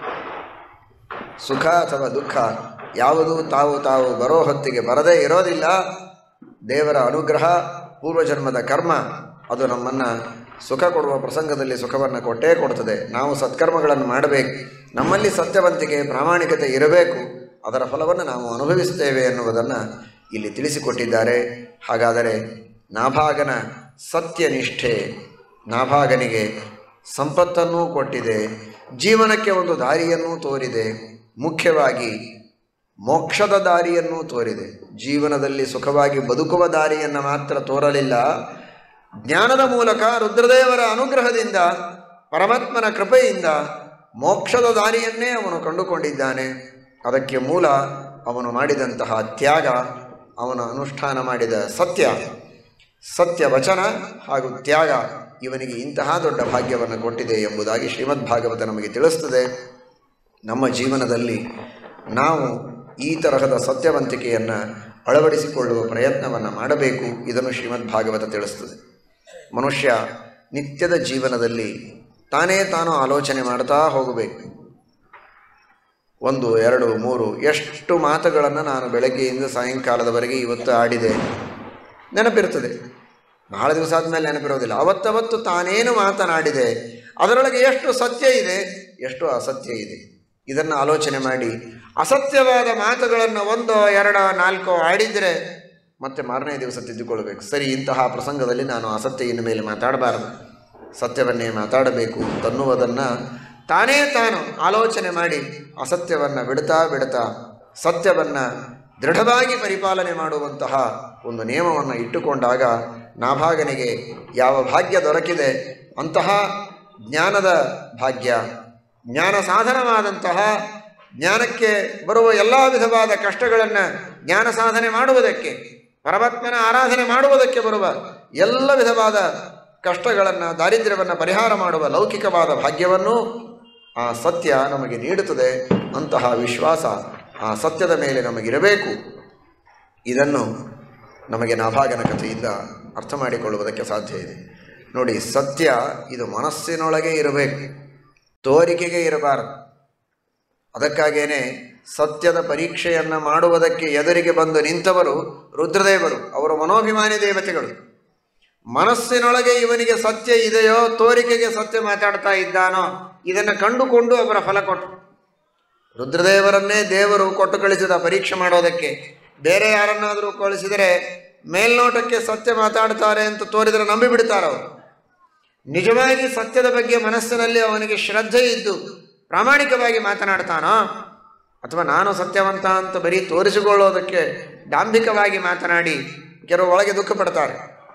ಸುಖ ಅಥವಾ ದುಃಖ ಯಾವುದು ತಾವು ತಾವು ಬರೋ ಹೊತ್ತಿಗೆ ಬರದೇ ಇರೋದಿಲ್ಲ ದೇವರ ಅನುಗ್ರಹ ಪೂರ್ವಜನ್ಮದ ಕರ್ಮ ಅದು ನಮ್ಮನ್ನು ಸುಖ ಕೊಡುವ ಪ್ರಸಂಗದಲ್ಲಿ ಸುಖವನ್ನು ಕೊಟ್ಟೇ ಕೊಡ್ತದೆ ನಾವು ಸತ್ಕರ್ಮಗಳನ್ನು ಮಾಡಬೇಕು ನಮ್ಮಲ್ಲಿ ಸತ್ಯವಂತಿಕೆ ಪ್ರಾಮಾಣಿಕತೆ ಇರಬೇಕು ಅದರ ಫಲವನ್ನು ನಾವು ಅನುಭವಿಸ್ತೇವೆ ಎನ್ನುವುದನ್ನು ಇಲ್ಲಿ ತಿಳಿಸಿಕೊಟ್ಟಿದ್ದಾರೆ ಹಾಗಾದರೆ ನಾಭಾಗನ ಸತ್ಯನಿಷ್ಠೆ ನಾಭಾಗನಿಗೆ ಸಂಪತ್ತನ್ನೂ ಕೊಟ್ಟಿದೆ ಜೀವನಕ್ಕೆ ಒಂದು ದಾರಿಯನ್ನೂ ತೋರಿದೆ ಮುಖ್ಯವಾಗಿ ಮೋಕ್ಷದ ದಾರಿಯನ್ನೂ ತೋರಿದೆ ಜೀವನದಲ್ಲಿ ಸುಖವಾಗಿ ಬದುಕುವ ದಾರಿಯನ್ನು ಮಾತ್ರ ತೋರಲಿಲ್ಲ ಜ್ಞಾನದ ಮೂಲಕ ರುದ್ರದೇವರ ಅನುಗ್ರಹದಿಂದ ಪರಮಾತ್ಮನ ಕೃಪೆಯಿಂದ ಮೋಕ್ಷದ ದಾರಿಯನ್ನೇ ಅವನು ಕಂಡುಕೊಂಡಿದ್ದಾನೆ ಅದಕ್ಕೆ ಮೂಲ ಅವನು ಮಾಡಿದಂತಹ ತ್ಯಾಗ ಅವನ ಅನುಷ್ಠಾನ ಮಾಡಿದ ಸತ್ಯ ಸತ್ಯ ವಚನ ಹಾಗೂ ತ್ಯಾಗ ಇವನಿಗೆ ಇಂತಹ ದೊಡ್ಡ ಭಾಗ್ಯವನ್ನು ಕೊಟ್ಟಿದೆ ಎಂಬುದಾಗಿ ಶ್ರೀಮದ್ ಭಾಗವತ ನಮಗೆ ತಿಳಿಸ್ತದೆ ನಮ್ಮ ಜೀವನದಲ್ಲಿ ನಾವು ಈ ತರಹದ ಸತ್ಯವಂತಿಕೆಯನ್ನು ಅಳವಡಿಸಿಕೊಳ್ಳುವ ಪ್ರಯತ್ನವನ್ನು ಮಾಡಬೇಕು ಇದನ್ನು ಶ್ರೀಮದ್ ಭಾಗವತ ತಿಳಿಸ್ತದೆ ಮನುಷ್ಯ ನಿತ್ಯದ ಜೀವನದಲ್ಲಿ ತಾನೇ ತಾನು ಆಲೋಚನೆ ಮಾಡ್ತಾ ಹೋಗಬೇಕು ಒಂದು ಎರಡು ಮೂರು ಎಷ್ಟು ಮಾತುಗಳನ್ನು ನಾನು ಬೆಳಗ್ಗೆಯಿಂದ ಸಾಯಂಕಾಲದವರೆಗೆ ಇವತ್ತು ಆಡಿದೆ ನೆನಪಿರ್ತದೆ ಬಹಳ ದಿವಸ ಆದಮೇಲೆ ನೆನಪಿರೋದಿಲ್ಲ ಅವತ್ತವತ್ತು ತಾನೇನು ಮಾತನಾಡಿದೆ ಅದರೊಳಗೆ ಎಷ್ಟು ಸತ್ಯ ಇದೆ ಎಷ್ಟು ಅಸತ್ಯ ಇದೆ ಇದನ್ನು ಆಲೋಚನೆ ಮಾಡಿ ಅಸತ್ಯವಾದ ಮಾತುಗಳನ್ನು ಒಂದೋ ಎರಡೋ ನಾಲ್ಕೋ ಆಡಿದರೆ ಮತ್ತೆ ಮಾರನೇ ದಿವಸ ತಿದ್ದುಕೊಳ್ಬೇಕು ಸರಿ ಇಂತಹ ಪ್ರಸಂಗದಲ್ಲಿ ನಾನು ಅಸತ್ಯ ಇನ್ನು ಮೇಲೆ ಮಾತಾಡಬಾರದು ಸತ್ಯವನ್ನೇ ಮಾತಾಡಬೇಕು ತನ್ನುವುದನ್ನು ತಾನೇ ತಾನು ಆಲೋಚನೆ ಮಾಡಿ ಅಸತ್ಯವನ್ನು ಬಿಡ್ತಾ ಬಿಡ್ತಾ ಸತ್ಯವನ್ನು ದೃಢವಾಗಿ ಪರಿಪಾಲನೆ ಮಾಡುವಂತಹ ಒಂದು ನಿಯಮವನ್ನು ಇಟ್ಟುಕೊಂಡಾಗ ನಾಭಾಗನಿಗೆ ಯಾವ ಭಾಗ್ಯ ದೊರಕಿದೆ ಅಂತಹ ಜ್ಞಾನದ ಭಾಗ್ಯ ಜ್ಞಾನ ಸಾಧನವಾದಂತಹ ಜ್ಞಾನಕ್ಕೆ ಬರುವ ಎಲ್ಲ ವಿಧವಾದ ಕಷ್ಟಗಳನ್ನು ಜ್ಞಾನ ಸಾಧನೆ ಮಾಡುವುದಕ್ಕೆ ಪರಮಾತ್ಮನ ಆರಾಧನೆ ಮಾಡುವುದಕ್ಕೆ ಬರುವ ಎಲ್ಲ ವಿಧವಾದ ಕಷ್ಟಗಳನ್ನು ದಾರಿದ್ರ್ಯವನ್ನು ಪರಿಹಾರ ಮಾಡುವ ಲೌಕಿಕವಾದ ಭಾಗ್ಯವನ್ನು ಆ ಸತ್ಯ ನಮಗೆ ನೀಡುತ್ತದೆ ಅಂತಹ ವಿಶ್ವಾಸ ಆ ಸತ್ಯದ ಮೇಲೆ ನಮಗಿರಬೇಕು ಇದನ್ನು ನಮಗೆ ನಾಭಾಗನ ಕಥೆಯಿಂದ ಅರ್ಥ ಮಾಡಿಕೊಳ್ಳುವುದಕ್ಕೆ ಸಾಧ್ಯ ಇದೆ ನೋಡಿ ಸತ್ಯ ಇದು ಮನಸ್ಸಿನೊಳಗೆ ಇರಬೇಕು ತೋರಿಕೆಗೆ ಇರಬಾರದು ಅದಕ್ಕಾಗೇನೆ ಸತ್ಯದ ಪರೀಕ್ಷೆಯನ್ನು ಮಾಡುವುದಕ್ಕೆ ಎದುರಿಗೆ ಬಂದು ನಿಂತವರು ರುದ್ರದೇವರು ಅವರು ಮನೋಭಿಮಾನಿ ದೇವತೆಗಳು ಮನಸ್ಸಿನೊಳಗೆ ಇವನಿಗೆ ಸತ್ಯ ಇದೆಯೋ ತೋರಿಕೆಗೆ ಸತ್ಯ ಮಾತಾಡ್ತಾ ಇದ್ದಾನೋ ಇದನ್ನು ಕಂಡುಕೊಂಡು ಅವರ ಫಲ ಕೊಟ್ಟರು ರುದ್ರದೇವರನ್ನೇ ದೇವರು ಕೊಟ್ಟು ಕಳಿಸಿದ ಪರೀಕ್ಷೆ ಮಾಡೋದಕ್ಕೆ ಬೇರೆ ಯಾರನ್ನಾದರೂ ಕಳಿಸಿದರೆ ಮೇಲ್ನೋಟಕ್ಕೆ ಸತ್ಯ ಮಾತಾಡ್ತಾರೆ ಅಂತ ತೋರಿದರೆ ನಂಬಿಬಿಡ್ತಾರೆ ಅವರು ನಿಜವಾಗಿ ಸತ್ಯದ ಬಗ್ಗೆ ಮನಸ್ಸಿನಲ್ಲಿ ಅವನಿಗೆ ಶ್ರದ್ಧೆ ಇದ್ದು ಪ್ರಾಮಾಣಿಕವಾಗಿ ಮಾತನಾಡ್ತಾನೋ ಅಥವಾ ನಾನು ಸತ್ಯವಂತ ಅಂತ ಬರೀ ತೋರಿಸಿಕೊಳ್ಳೋದಕ್ಕೆ ಡಾಂಬಿಕವಾಗಿ ಮಾತನಾಡಿ ಕೆಲವು ಒಳಗೆ ದುಃಖ ಪಡ್ತಾರೆ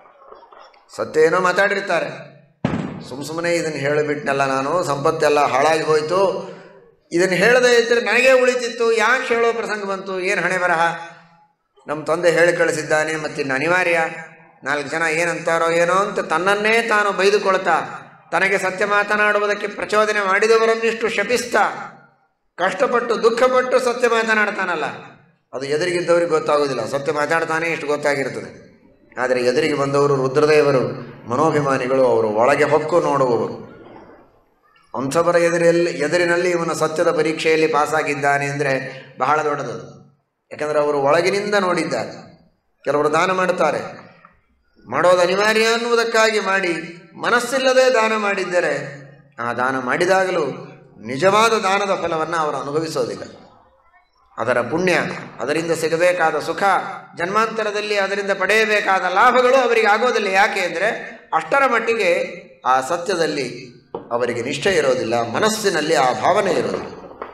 ಸತ್ಯ ಏನೋ ಮಾತಾಡಿರ್ತಾರೆ ಸುಮ್ಮ ಸುಮ್ಮನೆ ಇದನ್ನು ಹೇಳಿಬಿಟ್ನಲ್ಲ ನಾನು ಸಂಪತ್ತೆಲ್ಲ ಹಾಳಾಗಿ ಹೋಯಿತು ಇದನ್ನು ಹೇಳದೇ ಇದ್ದರೆ ನನಗೇ ಉಳಿತಿತ್ತು ಯಾಕೆ ಹೇಳೋ ಪ್ರಸಂಗ ಬಂತು ಏನು ಹಣೆ ಬರಹ ನಮ್ಮ ತಂದೆ ಹೇಳಿ ಕಳಿಸಿದ್ದಾನೆ ಮತ್ತಿನ್ನು ಅನಿವಾರ್ಯ ನಾಲ್ಕು ಜನ ಏನಂತಾರೋ ಏನೋ ಅಂತ ತನ್ನನ್ನೇ ತಾನು ಬೈದುಕೊಳ್ತಾ ತನಗೆ ಸತ್ಯ ಮಾತನಾಡುವುದಕ್ಕೆ ಪ್ರಚೋದನೆ ಮಾಡಿದವರನ್ನಿಷ್ಟು ಶಪಿಸ್ತಾ ಕಷ್ಟಪಟ್ಟು ದುಃಖಪಟ್ಟು ಸತ್ಯ ಮಾತನಾಡ್ತಾನಲ್ಲ ಅದು ಎದುರಿಗಿದ್ದವ್ರಿಗೆ ಗೊತ್ತಾಗೋದಿಲ್ಲ ಸತ್ಯ ಮಾತಾಡ್ತಾನೆ ಇಷ್ಟು ಗೊತ್ತಾಗಿರ್ತದೆ ಆದರೆ ಎದುರಿಗೆ ಬಂದವರು ರುದ್ರದೇವರು ಮನೋಭಿಮಾನಿಗಳು ಅವರು ಒಳಗೆ ಹೊಕ್ಕು ನೋಡುವವರು ಅಂಥವರ ಎದುರಲ್ಲಿ ಎದುರಿನಲ್ಲಿ ಇವನು ಸತ್ಯದ ಪರೀಕ್ಷೆಯಲ್ಲಿ ಪಾಸಾಗಿದ್ದಾನೆ ಅಂದರೆ ಬಹಳ ದೊಡ್ಡದು ಯಾಕಂದರೆ ಅವರು ಒಳಗಿನಿಂದ ನೋಡಿದ್ದಾರೆ ಕೆಲವರು ದಾನ ಮಾಡುತ್ತಾರೆ ಮಾಡೋದು ಅನಿವಾರ್ಯ ಅನ್ನುವುದಕ್ಕಾಗಿ ಮಾಡಿ ಮನಸ್ಸಿಲ್ಲದೆ ದಾನ ಮಾಡಿದ್ದರೆ ಆ ದಾನ ಮಾಡಿದಾಗಲೂ ನಿಜವಾದ ದಾನದ ಫಲವನ್ನು ಅವರು ಅನುಭವಿಸೋದಿಲ್ಲ ಅದರ ಪುಣ್ಯ ಅದರಿಂದ ಸಿಗಬೇಕಾದ ಸುಖ ಜನ್ಮಾಂತರದಲ್ಲಿ ಅದರಿಂದ ಪಡೆಯಬೇಕಾದ ಲಾಭಗಳು ಅವರಿಗೆ ಆಗೋದಿಲ್ಲ ಯಾಕೆ ಅಂದರೆ ಅಷ್ಟರ ಮಟ್ಟಿಗೆ ಆ ಸತ್ಯದಲ್ಲಿ ಅವರಿಗೆ ನಿಷ್ಠೆ ಇರೋದಿಲ್ಲ ಮನಸ್ಸಿನಲ್ಲಿ ಆ ಭಾವನೆ ಇರೋದಿಲ್ಲ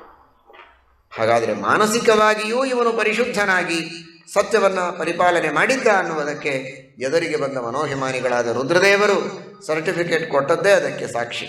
ಹಾಗಾದರೆ ಮಾನಸಿಕವಾಗಿಯೂ ಇವನು ಪರಿಶುದ್ಧನಾಗಿ ಸತ್ಯವನ್ನು ಪರಿಪಾಲನೆ ಮಾಡಿದ್ದ ಅನ್ನುವುದಕ್ಕೆ ಎದುರಿಗೆ ಬಂದ ಮನೋಹಿಮಾನಿಗಳಾದ ರುದ್ರದೇವರು ಸರ್ಟಿಫಿಕೇಟ್ ಕೊಟ್ಟದ್ದೇ ಅದಕ್ಕೆ ಸಾಕ್ಷಿ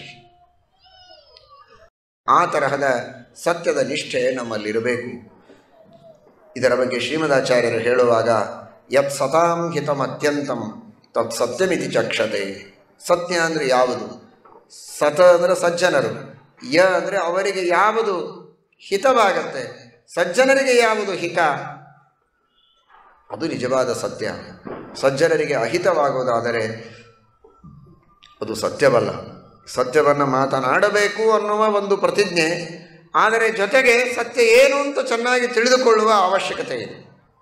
ಆ ತರಹದ ಸತ್ಯದ ನಿಷ್ಠೆ ನಮ್ಮಲ್ಲಿರಬೇಕು ಇದರ ಬಗ್ಗೆ ಶ್ರೀಮದಾಚಾರ್ಯರು ಹೇಳುವಾಗ ಯತ್ ಸತಾಂ ಹಿತಮತ್ಯಂತಂ ತತ್ ಸತ್ಯಮಿತಿ ಚಕ್ಷತೆ ಸತ್ಯ ಅಂದರೆ ಯಾವುದು ಸತ ಅಂದರೆ ಸಜ್ಜನರು ಯ ಅಂದರೆ ಅವರಿಗೆ ಯಾವುದು ಹಿತವಾಗತ್ತೆ ಸಜ್ಜನರಿಗೆ ಯಾವುದು ಹಿತ ಅದು ನಿಜವಾದ ಸತ್ಯ ಸಜ್ಜನರಿಗೆ ಅಹಿತವಾಗುವುದಾದರೆ ಅದು ಸತ್ಯವಲ್ಲ ಸತ್ಯವನ್ನು ಮಾತನಾಡಬೇಕು ಅನ್ನುವ ಒಂದು ಪ್ರತಿಜ್ಞೆ ಆದರೆ ಜೊತೆಗೆ ಸತ್ಯ ಏನು ಅಂತ ಚೆನ್ನಾಗಿ ತಿಳಿದುಕೊಳ್ಳುವ ಅವಶ್ಯಕತೆ ಇದೆ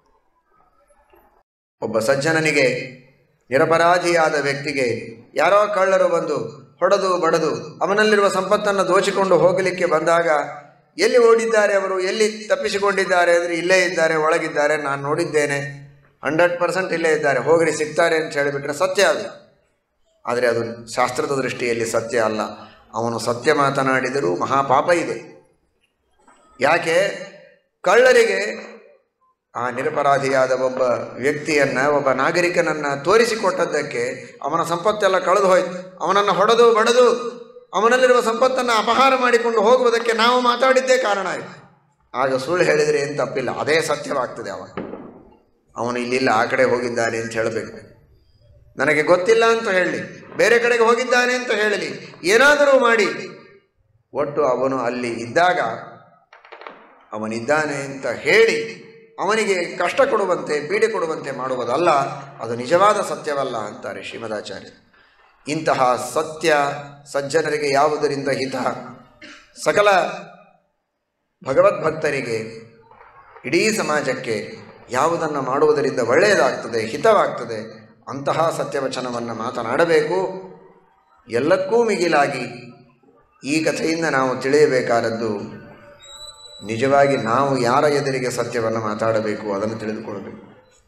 ಒಬ್ಬ ಸಜ್ಜನನಿಗೆ ನಿರಪರಾಧಿಯಾದ ವ್ಯಕ್ತಿಗೆ ಯಾರೋ ಕಳ್ಳರು ಬಂದು ಹೊಡೆದು ಬಡದು ಅವನಲ್ಲಿರುವ ಸಂಪತ್ತನ್ನು ದೋಚಿಕೊಂಡು ಹೋಗಲಿಕ್ಕೆ ಬಂದಾಗ ಎಲ್ಲಿ ಓಡಿದ್ದಾರೆ ಅವರು ಎಲ್ಲಿ ತಪ್ಪಿಸಿಕೊಂಡಿದ್ದಾರೆ ಅಂದರೆ ಇಲ್ಲೇ ಇದ್ದಾರೆ ಒಳಗಿದ್ದಾರೆ ನಾನು ನೋಡಿದ್ದೇನೆ ಹಂಡ್ರೆಡ್ ಪರ್ಸೆಂಟ್ ಇಲ್ಲೇ ಇದ್ದಾರೆ ಹೋಗ್ರಿ ಸಿಗ್ತಾರೆ ಅಂತ ಹೇಳಿಬಿಟ್ರೆ ಸತ್ಯ ಅದು ಆದರೆ ಅದು ಶಾಸ್ತ್ರದ ದೃಷ್ಟಿಯಲ್ಲಿ ಸತ್ಯ ಅಲ್ಲ ಅವನು ಸತ್ಯ ಮಾತನಾಡಿದರೂ ಮಹಾಪಾಪ ಇದೆ ಯಾಕೆ ಕಳ್ಳರಿಗೆ ಆ ನಿರಪರಾಧಿಯಾದ ಒಬ್ಬ ವ್ಯಕ್ತಿಯನ್ನ ಒಬ್ಬ ನಾಗರಿಕನನ್ನ ತೋರಿಸಿಕೊಟ್ಟದ್ದಕ್ಕೆ ಅವನ ಸಂಪತ್ತೆಲ್ಲ ಕಳೆದು ಹೋಯ್ತು ಅವನನ್ನು ಹೊಡೆದು ಬಡದು ಅವನಲ್ಲಿರುವ ಸಂಪತ್ತನ್ನು ಅಪಹಾರ ಮಾಡಿಕೊಂಡು ಹೋಗುವುದಕ್ಕೆ ನಾವು ಮಾತಾಡಿದ್ದೇ ಕಾರಣ ಆಯಿತು ಆಗ ಸುಳ್ಳು ಹೇಳಿದರೆ ಏನು ತಪ್ಪಿಲ್ಲ ಅದೇ ಸತ್ಯವಾಗ್ತದೆ ಅವ ಅವನು ಇಲ್ಲಿಲ್ಲ ಆ ಕಡೆ ಹೋಗಿದ್ದಾನೆ ಅಂತ ಹೇಳಬೇಕು ನನಗೆ ಗೊತ್ತಿಲ್ಲ ಅಂತ ಹೇಳಲಿ ಬೇರೆ ಕಡೆಗೆ ಹೋಗಿದ್ದಾನೆ ಅಂತ ಹೇಳಲಿ ಏನಾದರೂ ಮಾಡಿ ಒಟ್ಟು ಅವನು ಅಲ್ಲಿ ಇದ್ದಾಗ ಅವನಿದ್ದಾನೆ ಅಂತ ಹೇಳಿ ಅವನಿಗೆ ಕಷ್ಟ ಕೊಡುವಂತೆ ಪೀಡೆ ಕೊಡುವಂತೆ ಮಾಡುವುದಲ್ಲ ಅದು ನಿಜವಾದ ಸತ್ಯವಲ್ಲ ಅಂತಾರೆ ಶ್ರೀಮದಾಚಾರ್ಯ ಇಂತಹ ಸತ್ಯ ಸಜ್ಜನರಿಗೆ ಯಾವುದರಿಂದ ಹಿತ ಸಕಲ ಭಗವದ್ಭಕ್ತರಿಗೆ ಇಡೀ ಸಮಾಜಕ್ಕೆ ಯಾವುದನ್ನು ಮಾಡುವುದರಿಂದ ಒಳ್ಳೆಯದಾಗ್ತದೆ ಹಿತವಾಗ್ತದೆ ಅಂತಹ ಸತ್ಯವಚನವನ್ನು ಮಾತನಾಡಬೇಕು ಎಲ್ಲಕ್ಕೂ ಮಿಗಿಲಾಗಿ ಈ ಕಥೆಯಿಂದ ನಾವು ತಿಳಿಯಬೇಕಾದದ್ದು ನಿಜವಾಗಿ ನಾವು ಯಾರ ಎದುರಿಗೆ ಸತ್ಯವನ್ನು ಮಾತಾಡಬೇಕು ಅದನ್ನು ತಿಳಿದುಕೊಳ್ಳಬೇಕು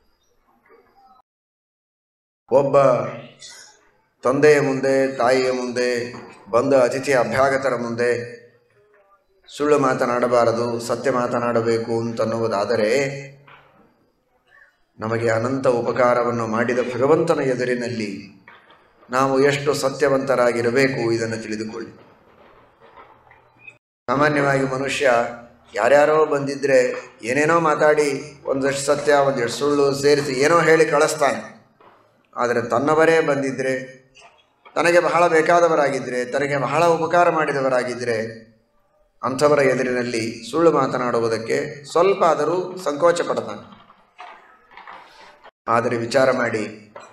ಒಬ್ಬ ತಂದೆಯ ಮುಂದೆ ತಾಯಿಯ ಮುಂದೆ ಬಂದ ಅತಿಥಿ ಅಭ್ಯಾಗತರ ಮುಂದೆ ಸುಳ್ಳು ಮಾತನಾಡಬಾರದು ಸತ್ಯ ಮಾತನಾಡಬೇಕು ಅಂತನ್ನುವುದಾದರೆ ನಮಗೆ ಅನಂತ ಉಪಕಾರವನ್ನು ಮಾಡಿದ ಭಗವಂತನ ಎದುರಿನಲ್ಲಿ ನಾವು ಎಷ್ಟು ಸತ್ಯವಂತರಾಗಿರಬೇಕು ಇದನ್ನು ತಿಳಿದುಕೊಳ್ಳಿ ಸಾಮಾನ್ಯವಾಗಿ ಮನುಷ್ಯ ಯಾರ್ಯಾರೋ ಬಂದಿದ್ದರೆ ಏನೇನೋ ಮಾತಾಡಿ ಒಂದಷ್ಟು ಸತ್ಯ ಒಂದಷ್ಟು ಸುಳ್ಳು ಸೇರಿಸಿ ಏನೋ ಹೇಳಿ ಕಳಿಸ್ತಾನೆ ಆದರೆ ತನ್ನವರೇ ಬಂದಿದ್ದರೆ ತನಗೆ ಬಹಳ ಬೇಕಾದವರಾಗಿದ್ದರೆ ತನಗೆ ಬಹಳ ಉಪಕಾರ ಮಾಡಿದವರಾಗಿದ್ದರೆ ಅಂಥವರ ಎದುರಿನಲ್ಲಿ ಸುಳ್ಳು ಮಾತನಾಡುವುದಕ್ಕೆ ಸ್ವಲ್ಪ ಆದರೂ ಸಂಕೋಚ ಪಡ್ತಾನೆ ಆದರೆ ವಿಚಾರ ಮಾಡಿ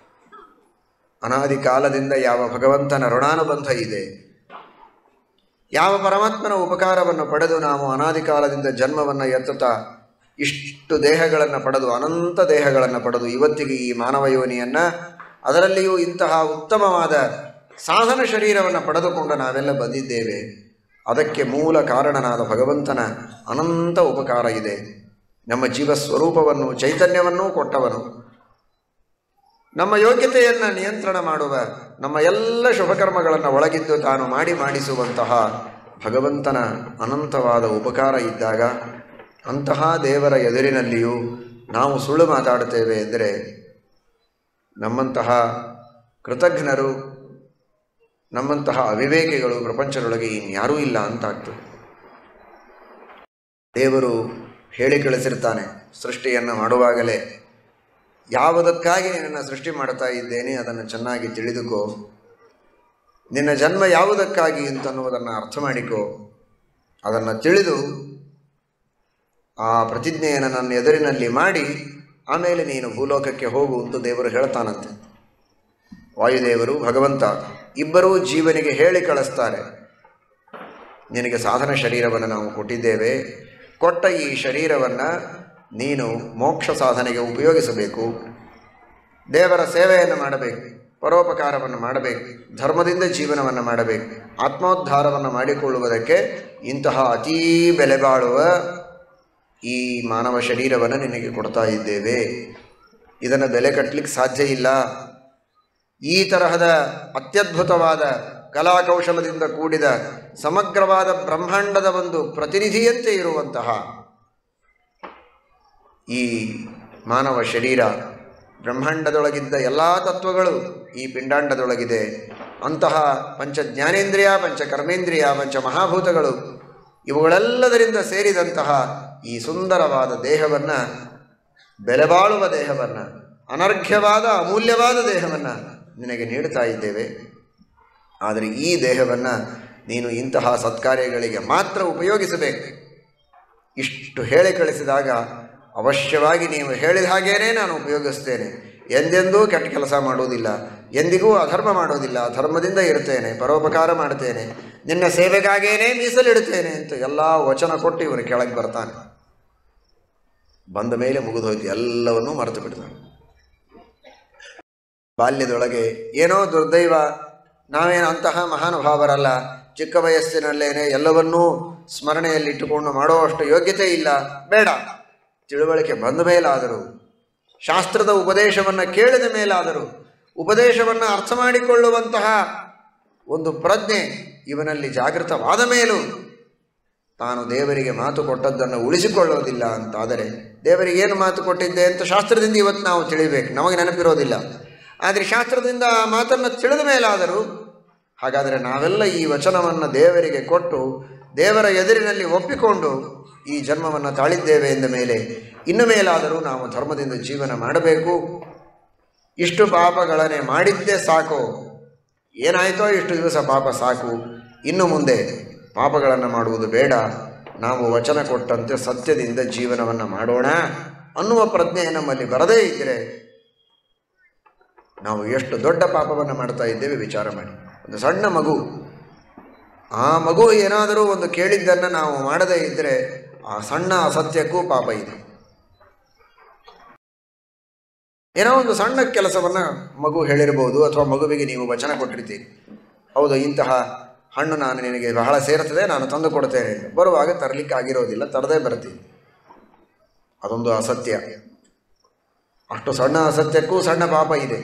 ಅನಾದಿ ಕಾಲದಿಂದ ಯಾವ ಭಗವಂತನ ಋಣಾನುಬಂಧ ಇದೆ ಯಾವ ಪರಮಾತ್ಮನ ಉಪಕಾರವನ್ನು ಪಡೆದು ನಾವು ಅನಾದಿ ಕಾಲದಿಂದ ಜನ್ಮವನ್ನು ಎತ್ತುತ್ತಾ ಇಷ್ಟು ದೇಹಗಳನ್ನು ಪಡೆದು ಅನಂತ ದೇಹಗಳನ್ನು ಪಡೆದು ಇವತ್ತಿಗೆ ಈ ಮಾನವ ಯೋನಿಯನ್ನು ಅದರಲ್ಲಿಯೂ ಇಂತಹ ಉತ್ತಮವಾದ ಸಾಧನ ಶರೀರವನ್ನು ಪಡೆದುಕೊಂಡು ನಾವೆಲ್ಲ ಬಂದಿದ್ದೇವೆ ಅದಕ್ಕೆ ಮೂಲ ಕಾರಣನಾದ ಭಗವಂತನ ಅನಂತ ಉಪಕಾರ ಇದೆ ನಮ್ಮ ಜೀವ ಸ್ವರೂಪವನ್ನು ಚೈತನ್ಯವನ್ನೂ ಕೊಟ್ಟವನು ನಮ್ಮ ಯೋಗ್ಯತೆಯನ್ನು ನಿಯಂತ್ರಣ ಮಾಡುವ ನಮ್ಮ ಎಲ್ಲ ಶುಭಕರ್ಮಗಳನ್ನು ಒಳಗಿದ್ದು ತಾನು ಮಾಡಿ ಮಾಡಿಸುವಂತಹ ಭಗವಂತನ ಅನಂತವಾದ ಉಪಕಾರ ಇದ್ದಾಗ ಅಂತಹ ದೇವರ ಎದುರಿನಲ್ಲಿಯೂ ನಾವು ಸುಳ್ಳು ಮಾತಾಡುತ್ತೇವೆ ಎಂದರೆ ನಮ್ಮಂತಹ ಕೃತಜ್ಞರು ನಮ್ಮಂತಹ ಅವಿವೇಕಿಗಳು ಪ್ರಪಂಚದೊಳಗೆ ಇನ್ಯಾರೂ ಇಲ್ಲ ಅಂತಾಗ್ತದೆ ದೇವರು ಹೇಳಿ ಕಳಿಸಿರ್ತಾನೆ ಸೃಷ್ಟಿಯನ್ನು ಮಾಡುವಾಗಲೇ ಯಾವುದಕ್ಕಾಗಿ ನಿನ್ನನ್ನು ಸೃಷ್ಟಿ ಮಾಡ್ತಾ ಇದ್ದೇನೆ ಅದನ್ನು ಚೆನ್ನಾಗಿ ತಿಳಿದುಕೋ ನಿನ್ನ ಜನ್ಮ ಯಾವುದಕ್ಕಾಗಿ ಅಂತನ್ನುವುದನ್ನು ಅರ್ಥ ಮಾಡಿಕೋ ಅದನ್ನು ತಿಳಿದು ಆ ಪ್ರತಿಜ್ಞೆಯನ್ನು ನನ್ನ ಎದುರಿನಲ್ಲಿ ಮಾಡಿ ಆಮೇಲೆ ನೀನು ಭೂಲೋಕಕ್ಕೆ ಹೋಗು ಅಂತ ದೇವರು ಹೇಳ್ತಾನಂತೆ ವಾಯುದೇವರು ಭಗವಂತ ಇಬ್ಬರೂ ಜೀವನಿಗೆ ಹೇಳಿ ಕಳಿಸ್ತಾರೆ ನಿನಗೆ ಸಾಧನ ಶರೀರವನ್ನು ನಾವು ಕೊಟ್ಟಿದ್ದೇವೆ ಕೊಟ್ಟ ಈ ಶರೀರವನ್ನು ನೀನು ಮೋಕ್ಷ ಸಾಧನೆಗೆ ಉಪಯೋಗಿಸಬೇಕು ದೇವರ ಸೇವೆಯನ್ನು ಮಾಡಬೇಕು ಪರೋಪಕಾರವನ್ನು ಮಾಡಬೇಕು ಧರ್ಮದಿಂದ ಜೀವನವನ್ನು ಮಾಡಬೇಕು ಆತ್ಮೋದ್ಧಾರವನ್ನು ಮಾಡಿಕೊಳ್ಳುವುದಕ್ಕೆ ಇಂತಹ ಅತೀ ಬೆಲೆ ಬಾಳುವ ಈ ಮಾನವ ಶರೀರವನ್ನು ನಿನಗೆ ಕೊಡ್ತಾ ಇದ್ದೇವೆ ಇದನ್ನು ಬೆಲೆ ಕಟ್ಟಲಿಕ್ಕೆ ಸಾಧ್ಯ ಇಲ್ಲ ಈ ತರಹದ ಅತ್ಯದ್ಭುತವಾದ ಕಲಾಕೌಶಲದಿಂದ ಕೂಡಿದ ಸಮಗ್ರವಾದ ಬ್ರಹ್ಮಾಂಡದ ಒಂದು ಪ್ರತಿನಿಧಿಯಂತೆ ಇರುವಂತಹ ಈ ಮಾನವ ಶರೀರ ಬ್ರಹ್ಮಾಂಡದೊಳಗಿದ್ದ ಎಲ್ಲ ತತ್ವಗಳು ಈ ಪಿಂಡಾಂಡದೊಳಗಿದೆ ಅಂತಹ ಪಂಚ ಜ್ಞಾನೇಂದ್ರಿಯ ಪಂಚ ಕರ್ಮೇಂದ್ರಿಯ ಪಂಚ ಮಹಾಭೂತಗಳು ಇವುಗಳೆಲ್ಲದರಿಂದ ಸೇರಿದಂತಹ ಈ ಸುಂದರವಾದ ದೇಹವನ್ನು ಬೆಲೆಬಾಳುವ ದೇಹವನ್ನು ಅನರ್ಘ್ಯವಾದ ಅಮೂಲ್ಯವಾದ ದೇಹವನ್ನು ನಿನಗೆ ನೀಡ್ತಾ ಇದ್ದೇವೆ ಆದರೆ ಈ ದೇಹವನ್ನು ನೀನು ಇಂತಹ ಸತ್ಕಾರ್ಯಗಳಿಗೆ ಮಾತ್ರ ಉಪಯೋಗಿಸಬೇಕು ಇಷ್ಟು ಹೇಳಿ ಕಳಿಸಿದಾಗ ಅವಶ್ಯವಾಗಿ ನೀವು ಹೇಳಿದ ಹಾಗೇನೇ ನಾನು ಉಪಯೋಗಿಸ್ತೇನೆ ಎಂದೆಂದೂ ಕೆಟ್ಟ ಕೆಲಸ ಮಾಡುವುದಿಲ್ಲ ಎಂದಿಗೂ ಅಧರ್ಮ ಮಾಡೋದಿಲ್ಲ ಧರ್ಮದಿಂದ ಇರ್ತೇನೆ ಪರೋಪಕಾರ ಮಾಡ್ತೇನೆ ನಿನ್ನ ಸೇವೆಗಾಗೇನೇ ಮೀಸಲಿಡುತ್ತೇನೆ ಅಂತ ಎಲ್ಲ ವಚನ ಕೊಟ್ಟು ಇವನು ಕೆಳಗೆ ಬರ್ತಾನೆ ಬಂದ ಮೇಲೆ ಮುಗಿದೋಯ್ತು ಎಲ್ಲವನ್ನೂ ಮರೆತು ಬಿಡ್ತಾನೆ ಬಾಲ್ಯದೊಳಗೆ ಏನೋ ದುರ್ದೈವ ನಾವೇನು ಅಂತಹ ಮಹಾನುಭಾವರಲ್ಲ ಚಿಕ್ಕ ವಯಸ್ಸಿನಲ್ಲೇನೆ ಎಲ್ಲವನ್ನೂ ಸ್ಮರಣೆಯಲ್ಲಿಟ್ಟುಕೊಂಡು ಮಾಡುವಷ್ಟು ಯೋಗ್ಯತೆ ಇಲ್ಲ ಬೇಡ ತಿಳುವಳಿಕೆ ಬಂದ ಮೇಲಾದರೂ ಶಾಸ್ತ್ರದ ಉಪದೇಶವನ್ನು ಕೇಳಿದ ಮೇಲಾದರೂ ಉಪದೇಶವನ್ನು ಅರ್ಥ ಮಾಡಿಕೊಳ್ಳುವಂತಹ ಒಂದು ಪ್ರಜ್ಞೆ ಇವನಲ್ಲಿ ಜಾಗೃತವಾದ ಮೇಲೂ ತಾನು ದೇವರಿಗೆ ಮಾತು ಕೊಟ್ಟದ್ದನ್ನು ಉಳಿಸಿಕೊಳ್ಳೋದಿಲ್ಲ ಅಂತಾದರೆ ದೇವರಿಗೆ ಏನು ಮಾತು ಕೊಟ್ಟಿದ್ದೆ ಅಂತ ಶಾಸ್ತ್ರದಿಂದ ಇವತ್ತು ನಾವು ತಿಳಿಬೇಕು ನಮಗೆ ನೆನಪಿರೋದಿಲ್ಲ ಆದರೆ ಶಾಸ್ತ್ರದಿಂದ ಆ ಮಾತನ್ನು ತಿಳಿದ ಮೇಲಾದರೂ ಹಾಗಾದರೆ ನಾವೆಲ್ಲ ಈ ವಚನವನ್ನು ದೇವರಿಗೆ ಕೊಟ್ಟು ದೇವರ ಎದುರಿನಲ್ಲಿ ಒಪ್ಪಿಕೊಂಡು ಈ ಜನ್ಮವನ್ನು ತಾಳಿದ್ದೇವೆ ಎಂದ ಮೇಲೆ ಇನ್ನು ಮೇಲಾದರೂ ನಾವು ಧರ್ಮದಿಂದ ಜೀವನ ಮಾಡಬೇಕು ಇಷ್ಟು ಪಾಪಗಳನ್ನೇ ಮಾಡಿದ್ದೇ ಸಾಕು ಏನಾಯಿತೋ ಇಷ್ಟು ದಿವಸ ಪಾಪ ಸಾಕು ಇನ್ನು ಮುಂದೆ ಪಾಪಗಳನ್ನು ಮಾಡುವುದು ಬೇಡ ನಾವು ವಚನ ಕೊಟ್ಟಂತೆ ಸತ್ಯದಿಂದ ಜೀವನವನ್ನು ಮಾಡೋಣ ಅನ್ನುವ ಪ್ರಜ್ಞೆ ನಮ್ಮಲ್ಲಿ ಬರದೇ ಇದ್ದರೆ ನಾವು ಎಷ್ಟು ದೊಡ್ಡ ಪಾಪವನ್ನು ಮಾಡ್ತಾ ಇದ್ದೇವೆ ವಿಚಾರ ಮಾಡಿ ಒಂದು ಸಣ್ಣ ಮಗು ಆ ಮಗು ಏನಾದರೂ ಒಂದು ಕೇಳಿದ್ದನ್ನು ನಾವು ಮಾಡದೇ ಇದ್ದರೆ ಆ ಸಣ್ಣ ಅಸತ್ಯಕ್ಕೂ ಪಾಪ ಇದೆ ಏನೋ ಒಂದು ಸಣ್ಣ ಕೆಲಸವನ್ನು ಮಗು ಹೇಳಿರ್ಬೋದು ಅಥವಾ ಮಗುವಿಗೆ ನೀವು ವಚನ ಕೊಟ್ಟಿರ್ತೀರಿ ಹೌದು ಇಂತಹ ಹಣ್ಣು ನಾನು ನಿನಗೆ ಬಹಳ ಸೇರ್ತದೆ ನಾನು ತಂದು ಕೊಡ್ತೇನೆ ಅಂತ. ಬರುವಾಗ ತರಲಿಕ್ಕೆ ಆಗಿರೋದಿಲ್ಲ ತರದೇ ಬರ್ತೀನಿ ಅದೊಂದು ಅಸತ್ಯ ಅಷ್ಟು ಸಣ್ಣ ಅಸತ್ಯಕ್ಕೂ ಸಣ್ಣ ಪಾಪ ಇದೆ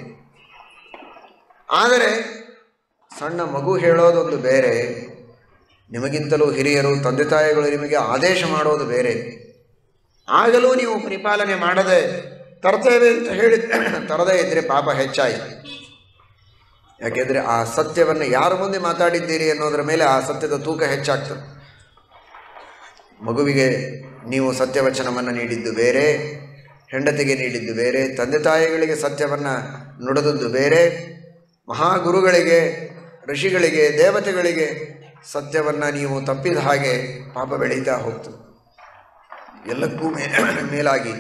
ಆದರೆ ಸಣ್ಣ ಮಗು ಹೇಳೋದೊಂದು ಬೇರೆ ನಿಮಗಿಂತಲೂ ಹಿರಿಯರು ತಂದೆ ತಾಯಿಗಳು ನಿಮಗೆ ಆದೇಶ ಮಾಡೋದು ಬೇರೆ ಆಗಲೂ ನೀವು ಪರಿಪಾಲನೆ ಮಾಡದೆ ತರ್ತೇವೆ ಅಂತ ಹೇಳಿ ತರದೇ ಇದ್ದರೆ ಪಾಪ ಹೆಚ್ಚಾಯಿತು ಯಾಕೆಂದರೆ ಆ ಸತ್ಯವನ್ನು ಯಾರ ಮುಂದೆ ಮಾತಾಡಿದ್ದೀರಿ ಅನ್ನೋದರ ಮೇಲೆ ಆ ಸತ್ಯದ ತೂಕ ಹೆಚ್ಚಾಗ್ತದೆ ಮಗುವಿಗೆ ನೀವು ಸತ್ಯವಚನವನ್ನು ನೀಡಿದ್ದು ಬೇರೆ ಹೆಂಡತಿಗೆ ನೀಡಿದ್ದು ಬೇರೆ ತಂದೆ ತಾಯಿಗಳಿಗೆ ಸತ್ಯವನ್ನು ನುಡಿದದ್ದು ಬೇರೆ ಮಹಾಗುರುಗಳಿಗೆ ಋಷಿಗಳಿಗೆ ದೇವತೆಗಳಿಗೆ ಸತ್ಯವನ್ನು ನೀವು ತಪ್ಪಿದ ಹಾಗೆ ಪಾಪ ಬೆಳೀತಾ ಹೋಗ್ತದೆ ಎಲ್ಲಕ್ಕೂ ಮೇ ಮೇಲಾಗಿ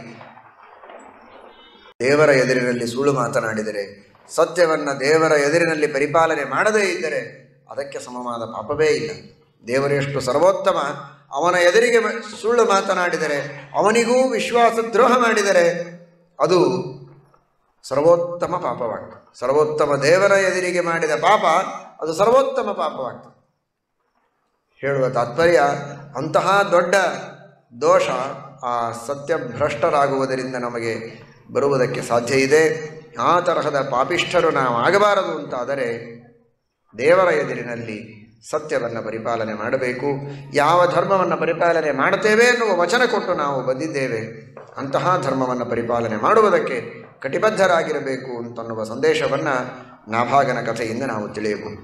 ದೇವರ ಎದುರಿನಲ್ಲಿ ಸುಳ್ಳು ಮಾತನಾಡಿದರೆ ಸತ್ಯವನ್ನು ದೇವರ ಎದುರಿನಲ್ಲಿ ಪರಿಪಾಲನೆ ಮಾಡದೇ ಇದ್ದರೆ ಅದಕ್ಕೆ ಸಮವಾದ ಪಾಪವೇ ಇಲ್ಲ ದೇವರೆಷ್ಟು ಸರ್ವೋತ್ತಮ ಅವನ ಎದುರಿಗೆ ಮ- ಸುಳ್ಳು ಮಾತನಾಡಿದರೆ ಅವನಿಗೂ ವಿಶ್ವಾಸ ದ್ರೋಹ ಮಾಡಿದರೆ ಅದು ಸರ್ವೋತ್ತಮ ಪಾಪವಾಗ್ತದೆ ಸರ್ವೋತ್ತಮ ದೇವರ ಎದುರಿಗೆ ಮಾಡಿದ ಪಾಪ ಅದು ಸರ್ವೋತ್ತಮ ಪಾಪವಾಗ್ತದೆ ಹೇಳುವ ತಾತ್ಪರ್ಯ ಅಂತಹ ದೊಡ್ಡ ದೋಷ ಆ ಸತ್ಯಭ್ರಷ್ಟರಾಗುವುದರಿಂದ ನಮಗೆ ಬರುವುದಕ್ಕೆ ಸಾಧ್ಯ ಇದೆ ಆ ತರಹದ ಪಾಪಿಷ್ಠರು ನಾವು ಆಗಬಾರದು ಅಂತಾದರೆ ದೇವರ ಎದುರಿನಲ್ಲಿ ಸತ್ಯವನ್ನು ಪರಿಪಾಲನೆ ಮಾಡಬೇಕು ಯಾವ ಧರ್ಮವನ್ನು ಪರಿಪಾಲನೆ ಮಾಡುತ್ತೇವೆ ಎನ್ನುವ ವಚನ ಕೊಟ್ಟು ನಾವು ಬಂದಿದ್ದೇವೆ ಅಂತಹ ಧರ್ಮವನ್ನು ಪರಿಪಾಲನೆ ಮಾಡುವುದಕ್ಕೆ ಕಟಿಬದ್ಧರಾಗಿರಬೇಕು ಅಂತನ್ನುವ ಸಂದೇಶವನ್ನು ನಾಭಾಗನ ಕಥೆಯಿಂದ ನಾವು ತಿಳಿಯಬಹುದು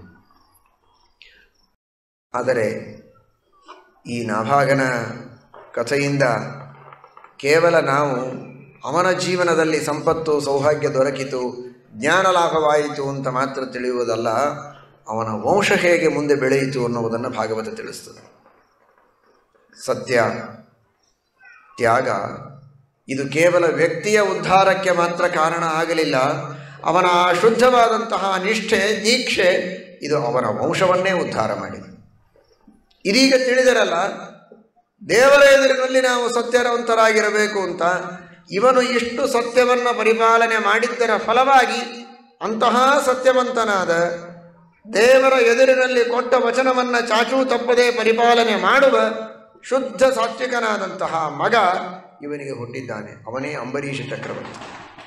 ಆದರೆ ಈ ನಾಭಾಗನ ಕಥೆಯಿಂದ ಕೇವಲ ನಾವು ಅವನ ಜೀವನದಲ್ಲಿ ಸಂಪತ್ತು ಸೌಭಾಗ್ಯ ದೊರಕಿತು ಜ್ಞಾನ ಲಾಭವಾಯಿತು ಅಂತ ಮಾತ್ರ ತಿಳಿಯುವುದಲ್ಲ ಅವನ ವಂಶ ಹೇಗೆ ಮುಂದೆ ಬೆಳೆಯಿತು ಅನ್ನುವುದನ್ನು ಭಾಗವತ ತಿಳಿಸ್ತದೆ ಸತ್ಯ ತ್ಯಾಗ ಇದು ಕೇವಲ ವ್ಯಕ್ತಿಯ ಉದ್ಧಾರಕ್ಕೆ ಮಾತ್ರ ಕಾರಣ ಆಗಲಿಲ್ಲ ಅವನ ಆ ಶುದ್ಧವಾದಂತಹ ನಿಷ್ಠೆ ದೀಕ್ಷೆ ಇದು ಅವನ ವಂಶವನ್ನೇ ಉದ್ಧಾರ ಮಾಡಿದೆ ಇದೀಗ ತಿಳಿದರಲ್ಲ ದೇವರ ಎದುರಿನಲ್ಲಿ ನಾವು ಸತ್ಯವಂತರಾಗಿರಬೇಕು ಅಂತ ಇವನು ಇಷ್ಟು ಸತ್ಯವನ್ನು ಪರಿಪಾಲನೆ ಮಾಡಿದ್ದರ ಫಲವಾಗಿ ಅಂತಹ ಸತ್ಯವಂತನಾದ ದೇವರ ಎದುರಿನಲ್ಲಿ ಕೊಟ್ಟ ವಚನವನ್ನು ಚಾಚೂ ತಪ್ಪದೆ ಪರಿಪಾಲನೆ ಮಾಡುವ ಶುದ್ಧ ಸಾತ್ವಿಕನಾದಂತಹ ಮಗ ಇವನಿಗೆ ಹುಟ್ಟಿದ್ದಾನೆ ಅವನೇ ಅಂಬರೀಷ ಚಕ್ರವರ್ತಿ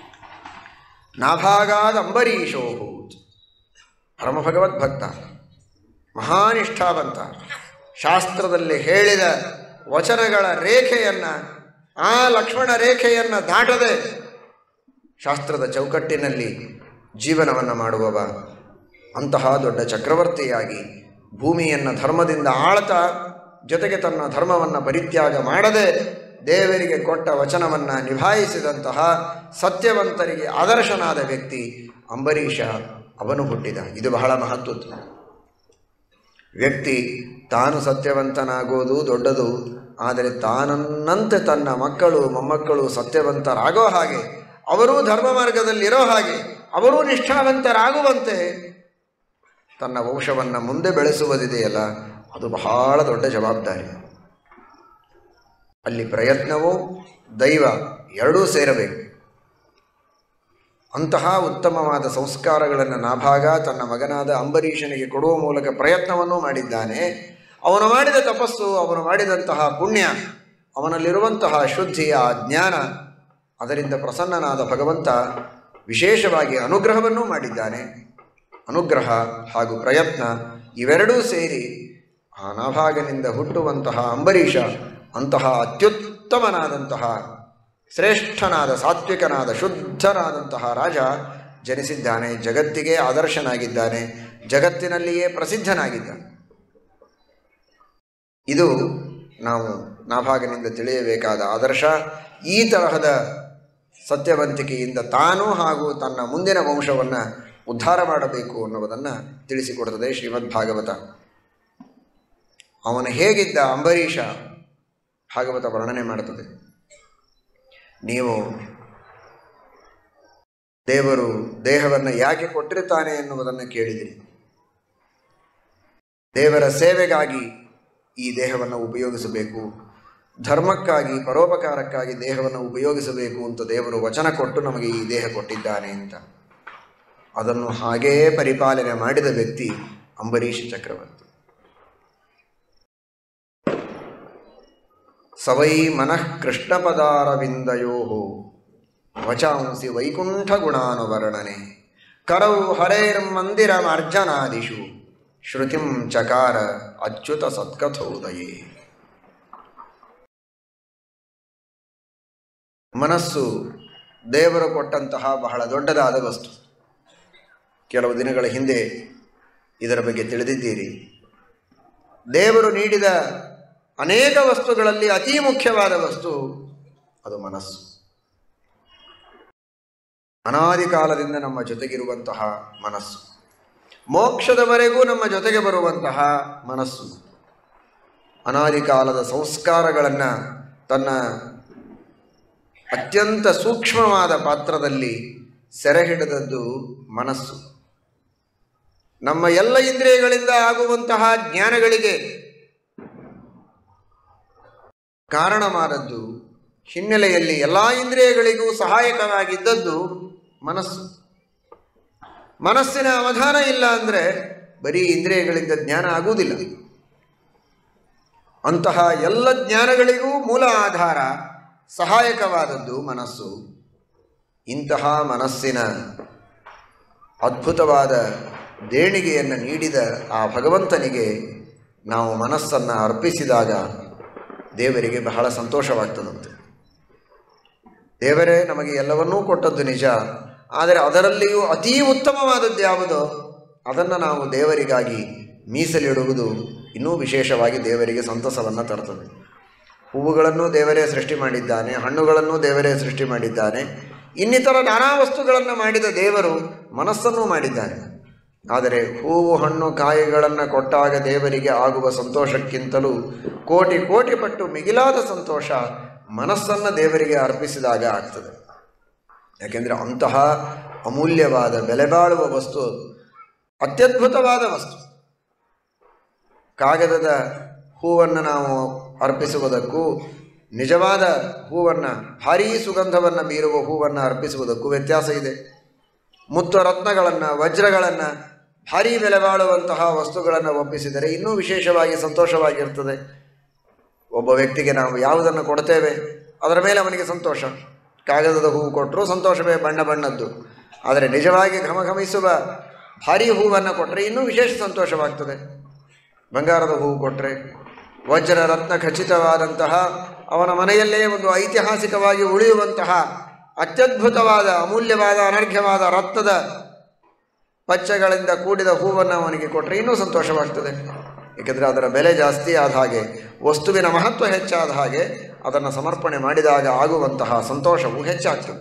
ನಾಭಾಗಾದ ಅಂಬರೀಷೋಭೂತ್ ಪರಮ ಭಗವದ್ಭಕ್ತ ಮಹಾನಿಷ್ಠಾವಂತ ಶಾಸ್ತ್ರದಲ್ಲಿ ಹೇಳಿದ ವಚನಗಳ ರೇಖೆಯನ್ನು ಆ ಲಕ್ಷ್ಮಣ ರೇಖೆಯನ್ನು ದಾಟದೆ ಶಾಸ್ತ್ರದ ಚೌಕಟ್ಟಿನಲ್ಲಿ ಜೀವನವನ್ನು ಮಾಡುವವ ಅಂತಹ ದೊಡ್ಡ ಚಕ್ರವರ್ತಿಯಾಗಿ ಭೂಮಿಯನ್ನು ಧರ್ಮದಿಂದ ಆಳ್ತಾ ಜೊತೆಗೆ ತನ್ನ ಧರ್ಮವನ್ನು ಪರಿತ್ಯಾಗ ಮಾಡದೆ ದೇವರಿಗೆ ಕೊಟ್ಟ ವಚನವನ್ನು ನಿಭಾಯಿಸಿದಂತಹ ಸತ್ಯವಂತರಿಗೆ ಆದರ್ಶನಾದ ವ್ಯಕ್ತಿ ಅಂಬರೀಷ ಅವನು ಹುಟ್ಟಿದ ಇದು ಬಹಳ ಮಹತ್ವದ್ದು ವ್ಯಕ್ತಿ ತಾನು ಸತ್ಯವಂತನಾಗೋದು ದೊಡ್ಡದು ಆದರೆ ತಾನನ್ನಂತೆ ತನ್ನ ಮಕ್ಕಳು ಮೊಮ್ಮಕ್ಕಳು ಸತ್ಯವಂತರಾಗೋ ಹಾಗೆ ಅವರೂ ಧರ್ಮ ಮಾರ್ಗದಲ್ಲಿರೋ ಹಾಗೆ ಅವರೂ ನಿಷ್ಠಾವಂತರಾಗುವಂತೆ ತನ್ನ ವಂಶವನ್ನು ಮುಂದೆ ಬೆಳೆಸುವುದಿದೆಯಲ್ಲ ಅದು ಬಹಳ ದೊಡ್ಡ ಜವಾಬ್ದಾರಿ ಅಲ್ಲಿ ಪ್ರಯತ್ನವೂ ದೈವ ಎರಡೂ ಸೇರಬೇಕು ಅಂತಹ ಉತ್ತಮವಾದ ಸಂಸ್ಕಾರಗಳನ್ನು ನಾಭಾಗ ತನ್ನ ಮಗನಾದ ಅಂಬರೀಷನಿಗೆ ಕೊಡುವ ಮೂಲಕ ಪ್ರಯತ್ನವನ್ನೂ ಮಾಡಿದ್ದಾನೆ ಅವನು ಮಾಡಿದ ತಪಸ್ಸು ಅವನು ಮಾಡಿದಂತಹ ಪುಣ್ಯ ಅವನಲ್ಲಿರುವಂತಹ ಶುದ್ಧಿಯ ಆ ಜ್ಞಾನ ಅದರಿಂದ ಪ್ರಸನ್ನನಾದ ಭಗವಂತ ವಿಶೇಷವಾಗಿ ಅನುಗ್ರಹವನ್ನೂ ಮಾಡಿದ್ದಾನೆ ಅನುಗ್ರಹ ಹಾಗೂ ಪ್ರಯತ್ನ ಇವೆರಡೂ ಸೇರಿ ಆ ನಾಭಾಗನಿಂದ ಹುಟ್ಟುವಂತಹ ಅಂಬರೀಷ ಅಂತಹ ಅತ್ಯುತ್ತಮನಾದಂತಹ ಶ್ರೇಷ್ಠನಾದ ಸಾತ್ವಿಕನಾದ ಶುದ್ಧನಾದಂತಹ ರಾಜ ಜನಿಸಿದ್ದಾನೆ ಜಗತ್ತಿಗೆ ಆದರ್ಶನಾಗಿದ್ದಾನೆ ಜಗತ್ತಿನಲ್ಲಿಯೇ ಪ್ರಸಿದ್ಧನಾಗಿದ್ದಾನೆ ಇದು ನಾವು ನಾಭಾಗನಿಂದ ತಿಳಿಯಬೇಕಾದ ಆದರ್ಶ ಈ ತರಹದ ಸತ್ಯವಂತಿಕೆಯಿಂದ ತಾನು ಹಾಗೂ ತನ್ನ ಮುಂದಿನ ವಂಶವನ್ನು ಉದ್ಧಾರ ಮಾಡಬೇಕು ಅನ್ನುವುದನ್ನು ತಿಳಿಸಿಕೊಡುತ್ತದೆ ಶ್ರೀಮದ್ ಭಾಗವತ ಅವನು ಹೇಗಿದ್ದ ಅಂಬರೀಷ ಭಾಗವತ ವರ್ಣನೆ ಮಾಡುತ್ತದೆ ನೀವು ದೇವರು ದೇಹವನ್ನು ಯಾಕೆ ಕೊಟ್ಟಿರುತ್ತಾನೆ ಎನ್ನುವುದನ್ನು ಕೇಳಿದಿರಿ ದೇವರ ಸೇವೆಗಾಗಿ ಈ ದೇಹವನ್ನು ಉಪಯೋಗಿಸಬೇಕು ಧರ್ಮಕ್ಕಾಗಿ ಪರೋಪಕಾರಕ್ಕಾಗಿ ದೇಹವನ್ನು ಉಪಯೋಗಿಸಬೇಕು ಅಂತ ದೇವರು ವಚನ ಕೊಟ್ಟು ನಮಗೆ ಈ ದೇಹ ಕೊಟ್ಟಿದ್ದಾನೆ ಅಂತ ಅದನ್ನು ಹಾಗೆಯೇ ಪರಿಪಾಲನೆ ಮಾಡಿದ ವ್ಯಕ್ತಿ ಅಂಬರೀಷ ಚಕ್ರವರ್ತಿ ಸವೈ ಮನಃ ಕೃಷ್ಣಪದಾರವಿಂದಯೋ ವಚಾಂಸಿ ವೈಕುಂಠ ಗುಣಾನುವರ್ಣನೆ ಕರೌ ಹರೇರ್ಮಂದಿರಮರ್ಜನಾದಿಷು ಶ್ರುತಿಂ ಚಕಾರ ಅಚ್ಯುತ ಸತ್ಕಥೋದಯೇ ಮನಸ್ಸು ದೇವರು ಕೊಟ್ಟಂತಹ ಬಹಳ ದೊಡ್ಡದಾದ ವಸ್ತು ಕೆಲವು ದಿನಗಳ ಹಿಂದೆ ಇದರ ಬಗ್ಗೆ ತಿಳಿದಿದ್ದೀರಿ ದೇವರು ನೀಡಿದ ಅನೇಕ ವಸ್ತುಗಳಲ್ಲಿ ಅತಿ ಮುಖ್ಯವಾದ ವಸ್ತು ಅದು ಮನಸ್ಸು ಅನಾದಿ ಕಾಲದಿಂದ ನಮ್ಮ ಜೊತೆಗಿರುವಂತಹ ಮನಸ್ಸು ಮೋಕ್ಷದವರೆಗೂ ನಮ್ಮ ಜೊತೆಗೆ ಬರುವಂತಹ ಮನಸ್ಸು ಅನಾದಿ ಕಾಲದ ಸಂಸ್ಕಾರಗಳನ್ನು ತನ್ನ ಅತ್ಯಂತ ಸೂಕ್ಷ್ಮವಾದ ಪಾತ್ರದಲ್ಲಿ ಸೆರೆ ಹಿಡಿದದ್ದು ಮನಸ್ಸು ನಮ್ಮ ಎಲ್ಲ ಇಂದ್ರಿಯಗಳಿಂದ ಆಗುವಂತಹ ಜ್ಞಾನಗಳಿಗೆ ಕಾರಣವಾದದ್ದು ಹಿನ್ನೆಲೆಯಲ್ಲಿ ಎಲ್ಲ ಇಂದ್ರಿಯಗಳಿಗೂ ಸಹಾಯಕವಾಗಿದ್ದದ್ದು ಮನಸ್ಸು ಮನಸ್ಸಿನ ಅವಧಾನ ಇಲ್ಲ ಅಂದರೆ ಬರೀ ಇಂದ್ರಿಯಗಳಿಂದ ಜ್ಞಾನ ಆಗುವುದಿಲ್ಲ ಅಂತಹ ಎಲ್ಲ ಜ್ಞಾನಗಳಿಗೂ ಮೂಲ ಆಧಾರ ಸಹಾಯಕವಾದದ್ದು ಮನಸ್ಸು ಇಂತಹ ಮನಸ್ಸಿನ ಅದ್ಭುತವಾದ ದೇಣಿಗೆಯನ್ನು ನೀಡಿದ ಆ ಭಗವಂತನಿಗೆ ನಾವು ಮನಸ್ಸನ್ನು ಅರ್ಪಿಸಿದಾಗ ದೇವರಿಗೆ ಬಹಳ ಸಂತೋಷವಾಗ್ತದಂತೆ ದೇವರೇ ನಮಗೆ ಎಲ್ಲವನ್ನೂ ಕೊಟ್ಟದ್ದು ನಿಜ ಆದರೆ ಅದರಲ್ಲಿಯೂ ಅತೀ ಉತ್ತಮವಾದದ್ದು ಯಾವುದೋ ಅದನ್ನು ನಾವು ದೇವರಿಗಾಗಿ ಮೀಸಲಿಡುವುದು ಇನ್ನೂ ವಿಶೇಷವಾಗಿ ದೇವರಿಗೆ ಸಂತಸವನ್ನು ತರ್ತದೆ ಹೂವುಗಳನ್ನು ದೇವರೇ ಸೃಷ್ಟಿ ಮಾಡಿದ್ದಾನೆ ಹಣ್ಣುಗಳನ್ನು ದೇವರೇ ಸೃಷ್ಟಿ ಮಾಡಿದ್ದಾನೆ ಇನ್ನಿತರ ನಾನಾ ವಸ್ತುಗಳನ್ನು ಮಾಡಿದ ದೇವರು ಮನಸ್ಸನ್ನು ಮಾಡಿದ್ದಾನೆ ಆದರೆ ಹೂವು ಹಣ್ಣು ಕಾಯಿಗಳನ್ನು ಕೊಟ್ಟಾಗ ದೇವರಿಗೆ ಆಗುವ ಸಂತೋಷಕ್ಕಿಂತಲೂ ಕೋಟಿ ಕೋಟಿ ಪಟ್ಟು ಮಿಗಿಲಾದ ಸಂತೋಷ ಮನಸ್ಸನ್ನು ದೇವರಿಗೆ ಅರ್ಪಿಸಿದಾಗ ಆಗ್ತದೆ ಯಾಕೆಂದರೆ ಅಂತಹ ಅಮೂಲ್ಯವಾದ ಬೆಲೆ ಬಾಳುವ ವಸ್ತು ಅದು. ಅತ್ಯದ್ಭುತವಾದ ವಸ್ತು ಕಾಗದದ ಹೂವನ್ನು ನಾವು ಅರ್ಪಿಸುವುದಕ್ಕೂ ನಿಜವಾದ ಹೂವನ್ನು ಭಾರೀ ಸುಗಂಧವನ್ನು ಬೀರುವ ಹೂವನ್ನು ಅರ್ಪಿಸುವುದಕ್ಕೂ ವ್ಯತ್ಯಾಸ ಇದೆ ಮುತ್ತು ರತ್ನಗಳನ್ನು ವಜ್ರಗಳನ್ನು ಭಾರೀ ಬೆಲೆ ಬಾಳುವಂತಹ ವಸ್ತುಗಳನ್ನು ಒಪ್ಪಿಸಿದರೆ ಇನ್ನೂ ವಿಶೇಷವಾಗಿ ಸಂತೋಷವಾಗಿರ್ತದೆ ಒಬ್ಬ ವ್ಯಕ್ತಿಗೆ ನಾವು ಯಾವುದನ್ನು ಕೊಡ್ತೇವೆ ಅದರ ಮೇಲೆ ಅವನಿಗೆ ಸಂತೋಷ ಕಾಗದದ ಹೂವು ಕೊಟ್ಟರು ಸಂತೋಷವೇ ಬಣ್ಣ ಬಣ್ಣದ್ದು ಆದರೆ ನಿಜವಾಗಿ ಘಮಘಮಿಸುವ ಭಾರೀ ಹೂವನ್ನು ಕೊಟ್ಟರೆ ಇನ್ನೂ ವಿಶೇಷ ಸಂತೋಷವಾಗ್ತದೆ ಬಂಗಾರದ ಹೂವು ಕೊಟ್ಟರೆ ವಜ್ರ ರತ್ನ ಖಚಿತವಾದಂತಹ ಅವನ ಮನೆಯಲ್ಲೇ ಒಂದು ಐತಿಹಾಸಿಕವಾಗಿ ಉಳಿಯುವಂತಹ ಅತ್ಯದ್ಭುತವಾದ ಅಮೂಲ್ಯವಾದ ಅನರ್ಘ್ಯವಾದ ರತ್ನದ ಪಚ್ಚಗಳಿಂದ ಕೂಡಿದ ಹೂವನ್ನು ಅವನಿಗೆ ಕೊಟ್ಟರೆ ಇನ್ನೂ ಸಂತೋಷವಾಗ್ತದೆ ಏಕೆಂದರೆ ಅದರ ಬೆಲೆ ಜಾಸ್ತಿ ಆದ ಹಾಗೆ ವಸ್ತುವಿನ ಮಹತ್ವ ಹೆಚ್ಚಾದ ಹಾಗೆ ಅದನ್ನು ಸಮರ್ಪಣೆ ಮಾಡಿದಾಗ ಆಗುವಂತಹ ಸಂತೋಷವು ಹೆಚ್ಚಾಗ್ತದೆ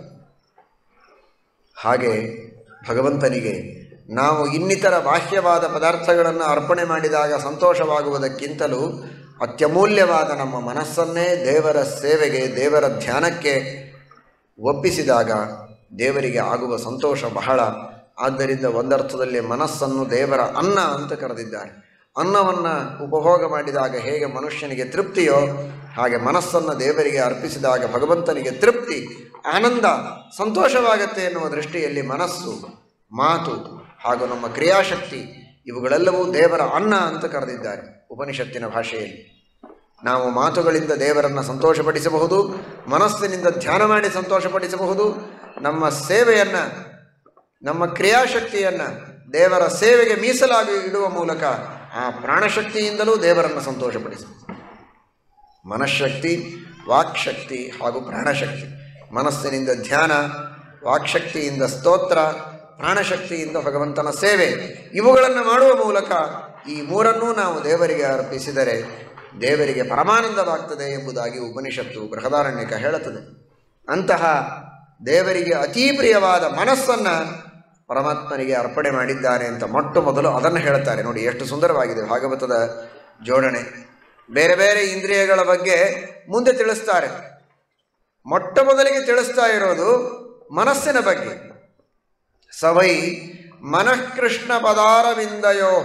ಹಾಗೆ ಭಗವಂತನಿಗೆ ನಾವು ಇನ್ನಿತರ ಬಾಹ್ಯವಾದ ಪದಾರ್ಥಗಳನ್ನು ಅರ್ಪಣೆ ಮಾಡಿದಾಗ ಸಂತೋಷವಾಗುವುದಕ್ಕಿಂತಲೂ ಅತ್ಯಮೂಲ್ಯವಾದ ನಮ್ಮ ಮನಸ್ಸನ್ನೇ ದೇವರ ಸೇವೆಗೆ ದೇವರ ಧ್ಯಾನಕ್ಕೆ ಒಪ್ಪಿಸಿದಾಗ ದೇವರಿಗೆ ಆಗುವ ಸಂತೋಷ ಬಹಳ ಆದ್ದರಿಂದ ಒಂದರ್ಥದಲ್ಲಿ ಮನಸ್ಸನ್ನು ದೇವರ ಅನ್ನ ಅಂತ ಕರೆದಿದ್ದಾರೆ ಅನ್ನವನ್ನು ಉಪಭೋಗ ಮಾಡಿದಾಗ ಹೇಗೆ ಮನುಷ್ಯನಿಗೆ ತೃಪ್ತಿಯೋ ಹಾಗೆ ಮನಸ್ಸನ್ನು ದೇವರಿಗೆ ಅರ್ಪಿಸಿದಾಗ ಭಗವಂತನಿಗೆ ತೃಪ್ತಿ ಆನಂದ ಸಂತೋಷವಾಗತ್ತೆ ಎನ್ನುವ ದೃಷ್ಟಿಯಲ್ಲಿ ಮನಸ್ಸು ಮಾತು ಹಾಗೂ ನಮ್ಮ ಕ್ರಿಯಾಶಕ್ತಿ ಇವುಗಳೆಲ್ಲವೂ ದೇವರ ಅನ್ನ ಅಂತ ಕರೆದಿದ್ದಾರೆ ಉಪನಿಷತ್ತಿನ ಭಾಷೆಯಲ್ಲಿ ನಾವು ಮಾತುಗಳಿಂದ ದೇವರನ್ನು ಸಂತೋಷಪಡಿಸಬಹುದು ಮನಸ್ಸಿನಿಂದ ಧ್ಯಾನ ಮಾಡಿ ಸಂತೋಷಪಡಿಸಬಹುದು ನಮ್ಮ ಸೇವೆಯನ್ನು ನಮ್ಮ ಕ್ರಿಯಾಶಕ್ತಿಯನ್ನು ದೇವರ ಸೇವೆಗೆ ಮೀಸಲಾಗಿ ಇಡುವ ಮೂಲಕ ಆ ಪ್ರಾಣಶಕ್ತಿಯಿಂದಲೂ ದೇವರನ್ನು ಸಂತೋಷಪಡಿಸಿ ಮನಃಶಕ್ತಿ ವಾಕ್ಶಕ್ತಿ ಹಾಗೂ ಪ್ರಾಣಶಕ್ತಿ ಮನಸ್ಸಿನಿಂದ ಧ್ಯಾನ ವಾಕ್ಶಕ್ತಿಯಿಂದ ಸ್ತೋತ್ರ ಪ್ರಾಣಶಕ್ತಿಯಿಂದ ಭಗವಂತನ ಸೇವೆ ಇವುಗಳನ್ನು ಮಾಡುವ ಮೂಲಕ ಈ ಮೂರನ್ನೂ ನಾವು ದೇವರಿಗೆ ಅರ್ಪಿಸಿದರೆ ದೇವರಿಗೆ ಪರಮಾನಂದವಾಗ್ತದೆ ಎಂಬುದಾಗಿ ಉಪನಿಷತ್ತು ಬೃಹದಾರಣ್ಯಕ ಹೇಳುತ್ತದೆ ಅಂತಹ ದೇವರಿಗೆ ಅತೀ ಪ್ರಿಯವಾದ ಮನಸ್ಸನ್ನು ಪರಮಾತ್ಮನಿಗೆ ಅರ್ಪಣೆ ಮಾಡಿದ್ದಾನೆ ಅಂತ ಮೊಟ್ಟ ಮೊದಲು ಅದನ್ನು ಹೇಳ್ತಾರೆ ನೋಡಿ ಎಷ್ಟು ಸುಂದರವಾಗಿದೆ ಭಾಗವತದ ಜೋಡಣೆ ಬೇರೆ ಬೇರೆ ಇಂದ್ರಿಯಗಳ ಬಗ್ಗೆ ಮುಂದೆ ತಿಳಿಸ್ತಾರೆ ಮೊಟ್ಟ ಮೊದಲಿಗೆ ತಿಳಿಸ್ತಾ ಇರೋದು ಮನಸ್ಸಿನ ಬಗ್ಗೆ ಸವೈ ಮನಃಕೃಷ್ಣ ಪದಾರವಿಂದಯೋ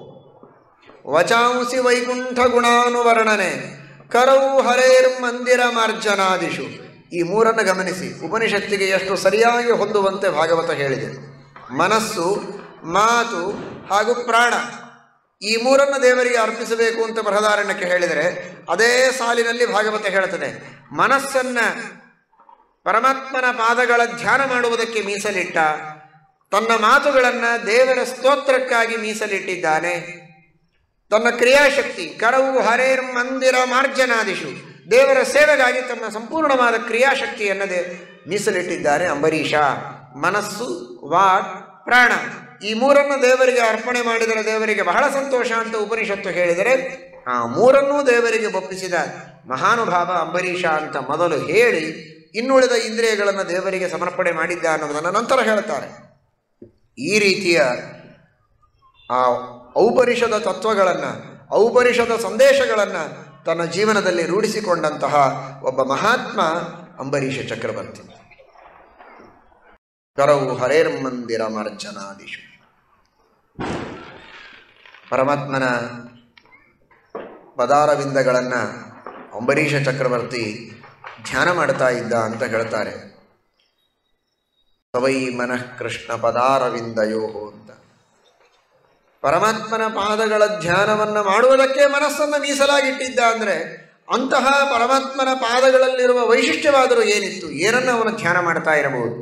ವಚಾಂಸಿ ವೈಕುಂಠ ಗುಣಾನುವರ್ಣನೆ ಕರೌ ಹರೇರ್ ಮಂದಿರ ಮಾರ್ಜನಾದಿಷು ಈ ಮೂರನ್ನು ಗಮನಿಸಿ ಉಪನಿಷತ್ತಿಗೆ ಎಷ್ಟು ಸರಿಯಾಗಿ ಹೊಂದುವಂತೆ ಭಾಗವತ ಹೇಳಿದೆ ಮನಸ್ಸು ಮಾತು ಹಾಗೂ ಪ್ರಾಣ ಈ ಮೂರನ್ನು ದೇವರಿಗೆ ಅರ್ಪಿಸಬೇಕು ಅಂತ ಬೃಹದಾರಣ್ಯಕ್ಕೆ ಹೇಳಿದರೆ ಅದೇ ಸಾಲಿನಲ್ಲಿ ಭಾಗವತ ಹೇಳುತ್ತದೆ ಮನಸ್ಸನ್ನ ಪರಮಾತ್ಮನ ಪಾದಗಳ ಧ್ಯಾನ ಮಾಡುವುದಕ್ಕೆ ಮೀಸಲಿಟ್ಟ ತನ್ನ ಮಾತುಗಳನ್ನು ದೇವರ ಸ್ತೋತ್ರಕ್ಕಾಗಿ ಮೀಸಲಿಟ್ಟಿದ್ದಾನೆ ತನ್ನ ಕ್ರಿಯಾಶಕ್ತಿ ಕರವು ಹರೇರ್ ಮಂದಿರ ಮಾರ್ಜನಾದಿಶು ದೇವರ ಸೇವೆಗಾಗಿ ತನ್ನ ಸಂಪೂರ್ಣವಾದ ಕ್ರಿಯಾಶಕ್ತಿಯನ್ನು ದೇ ಮೀಸಲಿಟ್ಟಿದ್ದಾನೆ ಅಂಬರೀಷ ಮನಸ್ಸು ವಾಕ್ ಪ್ರಾಣ ಈ ಮೂರನ್ನು ದೇವರಿಗೆ ಅರ್ಪಣೆ ಮಾಡಿದರೆ ದೇವರಿಗೆ ಬಹಳ ಸಂತೋಷ ಅಂತ ಉಪನಿಷತ್ತು ಹೇಳಿದರೆ ಆ ಮೂರನ್ನೂ ದೇವರಿಗೆ ಒಪ್ಪಿಸಿದ ಮಹಾನುಭಾವ ಅಂಬರೀಷ ಅಂತ ಮೊದಲು ಹೇಳಿ ಇನ್ನುಳಿದ ಇಂದ್ರಿಯಗಳನ್ನು ದೇವರಿಗೆ ಸಮರ್ಪಣೆ ಮಾಡಿದ್ದ ಅನ್ನೋದನ್ನು ನಂತರ ಹೇಳ್ತಾರೆ ಈ ರೀತಿಯ ಆ ಔಪನಿಷದ ತತ್ವಗಳನ್ನು ಔಪನಿಷದ ಸಂದೇಶಗಳನ್ನು ತನ್ನ ಜೀವನದಲ್ಲಿ ರೂಢಿಸಿಕೊಂಡಂತಹ ಒಬ್ಬ ಮಹಾತ್ಮ ಅಂಬರೀಷ ಚಕ್ರವರ್ತಿ ಕರವು ಹರೇರ್ಮಂದಿರ ಮಾರ್ಜನಾದಿಶು ಪರಮಾತ್ಮನ ಪದಾರವಿಂದಗಳನ್ನು ಅಂಬರೀಷ ಚಕ್ರವರ್ತಿ ಧ್ಯಾನ ಮಾಡ್ತಾ ಇದ್ದ ಅಂತ ಹೇಳ್ತಾರೆ ಸವೈ ಮನಃ ಕೃಷ್ಣ ಪದಾರವಿಂದಯೋ ಅಂತ ಪರಮಾತ್ಮನ ಪಾದಗಳ ಧ್ಯಾನವನ್ನು ಮಾಡುವುದಕ್ಕೆ ಮನಸ್ಸನ್ನು ಮೀಸಲಾಗಿಟ್ಟಿದ್ದ ಅಂದರೆ ಅಂತಹ ಪರಮಾತ್ಮನ ಪಾದಗಳಲ್ಲಿರುವ ವೈಶಿಷ್ಟ್ಯವಾದರೂ ಏನಿತ್ತು ಏನನ್ನು ಅವನು ಧ್ಯಾನ ಮಾಡ್ತಾ ಇರಬಹುದು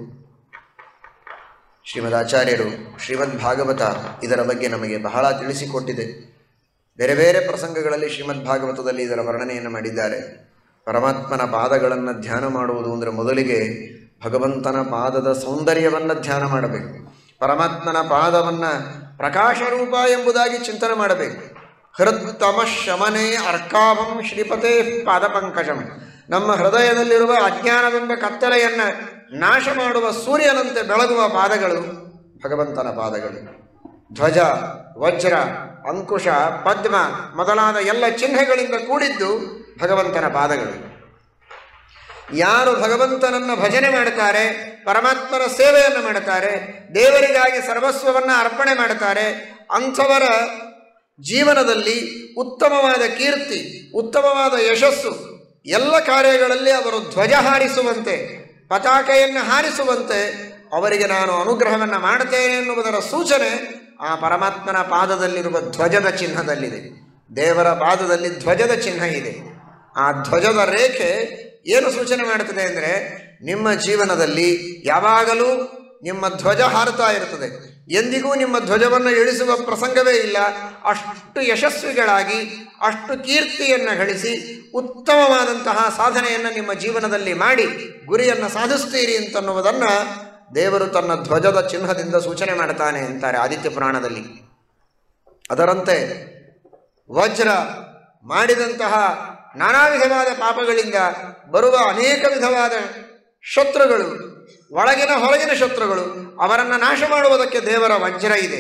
ಶ್ರೀಮದ್ ಆಚಾರ್ಯರು ಶ್ರೀಮದ್ ಭಾಗವತ ಇದರ ಬಗ್ಗೆ ನಮಗೆ ಬಹಳ ತಿಳಿಸಿಕೊಟ್ಟಿದೆ ಬೇರೆ ಬೇರೆ ಪ್ರಸಂಗಗಳಲ್ಲಿ ಶ್ರೀಮದ್ ಭಾಗವತದಲ್ಲಿ ಇದರ ವರ್ಣನೆಯನ್ನು ಮಾಡಿದ್ದಾರೆ ಪರಮಾತ್ಮನ ಪಾದಗಳನ್ನು ಧ್ಯಾನ ಮಾಡುವುದು ಅಂದರೆ ಮೊದಲಿಗೆ ಭಗವಂತನ ಪಾದದ ಸೌಂದರ್ಯವನ್ನು ಧ್ಯಾನ ಮಾಡಬೇಕು ಪರಮಾತ್ಮನ ಪಾದವನ್ನು ಪ್ರಕಾಶ ರೂಪ ಎಂಬುದಾಗಿ ಚಿಂತನೆ ಮಾಡಬೇಕು ಹೃತ್ತಮ ಶಮನೆ ಅರ್ಕಾಭಂ ಶ್ರೀಪತೆ ಪಾದಪಂಕಜಂ ನಮ್ಮ ಹೃದಯದಲ್ಲಿರುವ ಅಜ್ಞಾನವೆಂಬ ಕತ್ತಲೆಯನ್ನು ನಾಶ ಮಾಡುವ ಸೂರ್ಯನಂತೆ ಬೆಳಗುವ ಪಾದಗಳು ಭಗವಂತನ ಪಾದಗಳು ಧ್ವಜ ವಜ್ರ ಅಂಕುಶ ಪದ್ಮ ಮೊದಲಾದ ಎಲ್ಲ ಚಿಹ್ನೆಗಳಿಂದ ಕೂಡಿದ್ದು ಭಗವಂತನ ಪಾದಗಳು ಯಾರು ಭಗವಂತನನ್ನು ಭಜನೆ ಮಾಡುತ್ತಾರೆ ಪರಮಾತ್ಮನ ಸೇವೆಯನ್ನು ಮಾಡುತ್ತಾರೆ ದೇವರಿಗಾಗಿ ಸರ್ವಸ್ವವನ್ನು ಅರ್ಪಣೆ ಮಾಡುತ್ತಾರೆ ಅಂಥವರ ಜೀವನದಲ್ಲಿ ಉತ್ತಮವಾದ ಕೀರ್ತಿ ಉತ್ತಮವಾದ ಯಶಸ್ಸು ಎಲ್ಲ ಕಾರ್ಯಗಳಲ್ಲಿ ಅವರು ಧ್ವಜ ಹಾರಿಸುವಂತೆ ಪತಾಕೆಯನ್ನು ಹಾರಿಸುವಂತೆ ಅವರಿಗೆ ನಾನು ಅನುಗ್ರಹವನ್ನು ಮಾಡುತ್ತೇನೆ ಎನ್ನುವುದರ ಸೂಚನೆ ಆ ಪರಮಾತ್ಮನ ಪಾದದಲ್ಲಿರುವ ಧ್ವಜದ ಚಿಹ್ನದಲ್ಲಿದೆ ದೇವರ ಪಾದದಲ್ಲಿ ಧ್ವಜದ ಚಿಹ್ನ ಇದೆ ಆ ಧ್ವಜದ ರೇಖೆ ಏನು ಸೂಚನೆ ಮಾಡುತ್ತದೆ ಅಂದರೆ ನಿಮ್ಮ ಜೀವನದಲ್ಲಿ ಯಾವಾಗಲೂ ನಿಮ್ಮ ಧ್ವಜ ಹಾರುತ್ತಾ ಇರುತ್ತದೆ ಎಂದಿಗೂ ನಿಮ್ಮ ಧ್ವಜವನ್ನು ಇಳಿಸುವ ಪ್ರಸಂಗವೇ ಇಲ್ಲ ಅಷ್ಟು ಯಶಸ್ವಿಗಳಾಗಿ ಅಷ್ಟು ಕೀರ್ತಿಯನ್ನು ಗಳಿಸಿ ಉತ್ತಮವಾದಂತಹ ಸಾಧನೆಯನ್ನು ನಿಮ್ಮ ಜೀವನದಲ್ಲಿ ಮಾಡಿ ಗುರಿಯನ್ನು ಸಾಧಿಸ್ತೀರಿ ಅಂತನ್ನುವುದನ್ನು ದೇವರು ತನ್ನ ಧ್ವಜದ ಚಿಹ್ನದಿಂದ ಸೂಚನೆ ಮಾಡ್ತಾನೆ ಅಂತಾರೆ ಆದಿತ್ಯ ಪುರಾಣದಲ್ಲಿ ಅದರಂತೆ ವಜ್ರ ಮಾಡಿದಂತಹ ನಾನಾ ವಿಧವಾದ ಪಾಪಗಳಿಂದ ಬರುವ ಅನೇಕ ವಿಧವಾದ ಶತ್ರುಗಳು ಒಳಗಿನ ಹೊರಗಿನ ಶತ್ರುಗಳು ಅವರನ್ನು ನಾಶ ಮಾಡುವುದಕ್ಕೆ ದೇವರ ವಜ್ರ ಇದೆ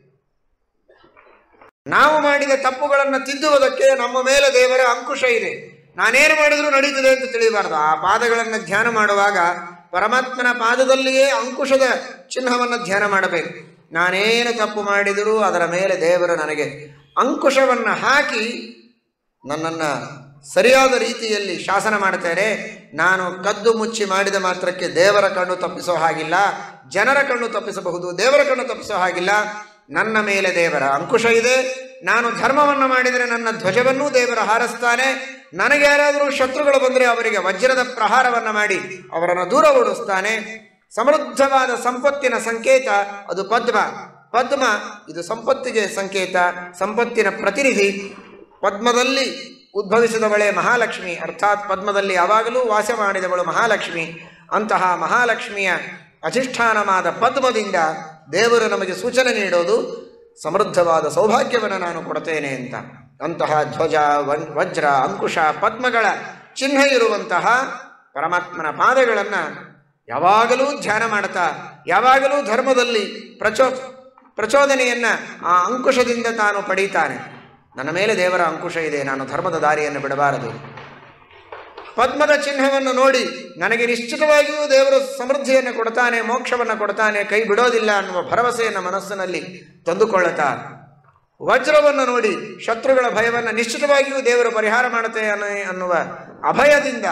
ನಾವು ಮಾಡಿದ ತಪ್ಪುಗಳನ್ನು ತಿದ್ದುವುದಕ್ಕೆ ನಮ್ಮ ಮೇಲೆ ದೇವರ ಅಂಕುಶ ಇದೆ ನಾನೇನು ಮಾಡಿದರೂ ನಡೀತದೆ ಅಂತ ತಿಳಿಬಾರ್ದು ಆ ಪಾದಗಳನ್ನು ಧ್ಯಾನ ಮಾಡುವಾಗ ಪರಮಾತ್ಮನ ಪಾದದಲ್ಲಿಯೇ ಅಂಕುಶದ ಚಿಹ್ನವನ್ನು ಧ್ಯಾನ ಮಾಡಬೇಕು ನಾನೇನು ತಪ್ಪು ಮಾಡಿದರೂ ಅದರ ಮೇಲೆ ದೇವರು ನನಗೆ ಅಂಕುಶವನ್ನು ಹಾಕಿ ನನ್ನನ್ನು ಸರಿಯಾದ ರೀತಿಯಲ್ಲಿ ಶಾಸನ ಮಾಡ್ತಾರೆ ನಾನು ಕದ್ದು ಮುಚ್ಚಿ ಮಾಡಿದ ಮಾತ್ರಕ್ಕೆ ದೇವರ ಕಣ್ಣು ತಪ್ಪಿಸೋ ಹಾಗಿಲ್ಲ ಜನರ ಕಣ್ಣು ತಪ್ಪಿಸಬಹುದು ದೇವರ ಕಣ್ಣು ತಪ್ಪಿಸೋ ಹಾಗಿಲ್ಲ ನನ್ನ ಮೇಲೆ ದೇವರ ಅಂಕುಶ ಇದೆ ನಾನು ಧರ್ಮವನ್ನು ಮಾಡಿದರೆ ನನ್ನ ಧ್ವಜವನ್ನೂ ದೇವರ ಹಾರಿಸ್ತಾನೆ ನನಗೆ ಯಾರಾದರೂ ಶತ್ರುಗಳು ಬಂದರೆ ಅವರಿಗೆ ವಜ್ರದ ಪ್ರಹಾರವನ್ನು ಮಾಡಿ ಅವರನ್ನು ದೂರ ಓಡಿಸ್ತಾನೆ ಸಮೃದ್ಧವಾದ ಸಂಪತ್ತಿನ ಸಂಕೇತ ಅದು ಪದ್ಮ ಪದ್ಮ ಇದು ಸಂಪತ್ತಿಗೆ ಸಂಕೇತ ಸಂಪತ್ತಿನ ಪ್ರತಿನಿಧಿ ಪದ್ಮದಲ್ಲಿ ಉದ್ಭವಿಸಿದವಳೇ ಮಹಾಲಕ್ಷ್ಮಿ ಅರ್ಥಾತ್ ಪದ್ಮದಲ್ಲಿ ಯಾವಾಗಲೂ ವಾಸ ಮಾಡಿದವಳು ಮಹಾಲಕ್ಷ್ಮಿ ಅಂತಹ ಮಹಾಲಕ್ಷ್ಮಿಯ ಅಧಿಷ್ಠಾನವಾದ ಪದ್ಮದಿಂದ ದೇವರು ನಮಗೆ ಸೂಚನೆ ನೀಡೋದು ಸಮೃದ್ಧವಾದ ಸೌಭಾಗ್ಯವನ್ನು ನಾನು ಕೊಡ್ತೇನೆ ಅಂತ ಅಂತಹ ಧ್ವಜ ವನ್- ವಜ್ರ ಅಂಕುಶ ಪದ್ಮಗಳ ಚಿಹ್ನೆ ಇರುವಂತಹ ಪರಮಾತ್ಮನ ಪಾದಗಳನ್ನು ಯಾವಾಗಲೂ ಧ್ಯಾನ ಮಾಡ್ತಾ ಯಾವಾಗಲೂ ಧರ್ಮದಲ್ಲಿ ಪ್ರಚೋ ಪ್ರಚೋದನೆಯನ್ನು ಆ ಅಂಕುಶದಿಂದ ತಾನು ಪಡೀತಾನೆ ನನ್ನ ಮೇಲೆ ದೇವರ ಅಂಕುಶ ಇದೆ ನಾನು ಧರ್ಮದ ದಾರಿಯನ್ನು ಬಿಡಬಾರದು ಪದ್ಮದ ಚಿಹ್ನವನ್ನು ನೋಡಿ ನನಗೆ ನಿಶ್ಚಿತವಾಗಿಯೂ ದೇವರು ಸಮೃದ್ಧಿಯನ್ನು ಕೊಡ್ತಾನೆ ಮೋಕ್ಷವನ್ನು ಕೊಡ್ತಾನೆ ಕೈ ಬಿಡೋದಿಲ್ಲ ಅನ್ನುವ ಭರವಸೆಯನ್ನು ಮನಸ್ಸಿನಲ್ಲಿ ತಂದುಕೊಳ್ಳುತ್ತಾ ವಜ್ರವನ್ನು ನೋಡಿ ಶತ್ರುಗಳ ಭಯವನ್ನು ನಿಶ್ಚಿತವಾಗಿಯೂ ದೇವರು ಪರಿಹಾರ ಮಾಡುತ್ತೆ ಅನ್ನೋ ಅನ್ನುವ ಅಭಯದಿಂದ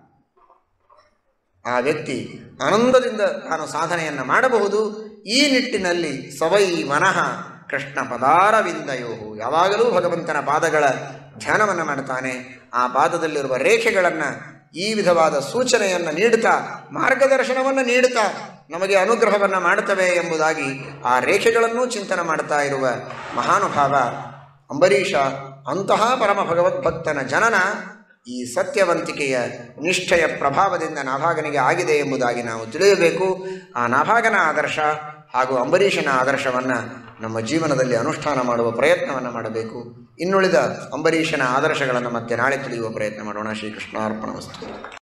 ಆ ವ್ಯಕ್ತಿ ಆನಂದದಿಂದ ತಾನು ಸಾಧನೆಯನ್ನು ಮಾಡಬಹುದು ಈ ನಿಟ್ಟಿನಲ್ಲಿ ಸವೈ ಮನಃ ಕೃಷ್ಣ ಪದಾರವಿಂದಯೋ ಯಾವಾಗಲೂ ಭಗವಂತನ ಪಾದಗಳ ಧ್ಯಾನವನ್ನು ಮಾಡ್ತಾನೆ ಆ ಪಾದದಲ್ಲಿರುವ ರೇಖೆಗಳನ್ನು ಈ ವಿಧವಾದ ಸೂಚನೆಯನ್ನು ನೀಡುತ್ತಾ ಮಾರ್ಗದರ್ಶನವನ್ನು ನೀಡುತ್ತಾ ನಮಗೆ ಅನುಗ್ರಹವನ್ನು ಮಾಡುತ್ತವೆ ಎಂಬುದಾಗಿ ಆ ರೇಖೆಗಳನ್ನೂ ಚಿಂತನೆ ಮಾಡ್ತಾ ಇರುವ ಮಹಾನುಭಾವ ಅಂಬರೀಷ ಅಂತಹ ಪರಮ ಭಗವದ್ಭಕ್ತನ ಜನನ ಈ ಸತ್ಯವಂತಿಕೆಯ ನಿಷ್ಠೆಯ ಪ್ರಭಾವದಿಂದ ನಾಭಾಗನಿಗೆ ಆಗಿದೆ ಎಂಬುದಾಗಿ ನಾವು ತಿಳಿಯಬೇಕು ಆ ನಾಭಾಗನ ಆದರ್ಶ ಹಾಗೂ ಅಂಬರೀಷನ ಆದರ್ಶವನ್ನು ನಮ್ಮ ಜೀವನದಲ್ಲಿ ಅನುಷ್ಠಾನ ಮಾಡುವ ಪ್ರಯತ್ನವನ್ನು ಮಾಡಬೇಕು ಇನ್ನುಳಿದ ಅಂಬರೀಷನ ಆದರ್ಶಗಳನ್ನು ಮತ್ತೆ ನಾಳೆ ತಿಳಿಯುವ ಪ್ರಯತ್ನ ಮಾಡೋಣ ಶ್ರೀಕೃಷ್ಣಾರ್ಪಣ ವಸ್ತು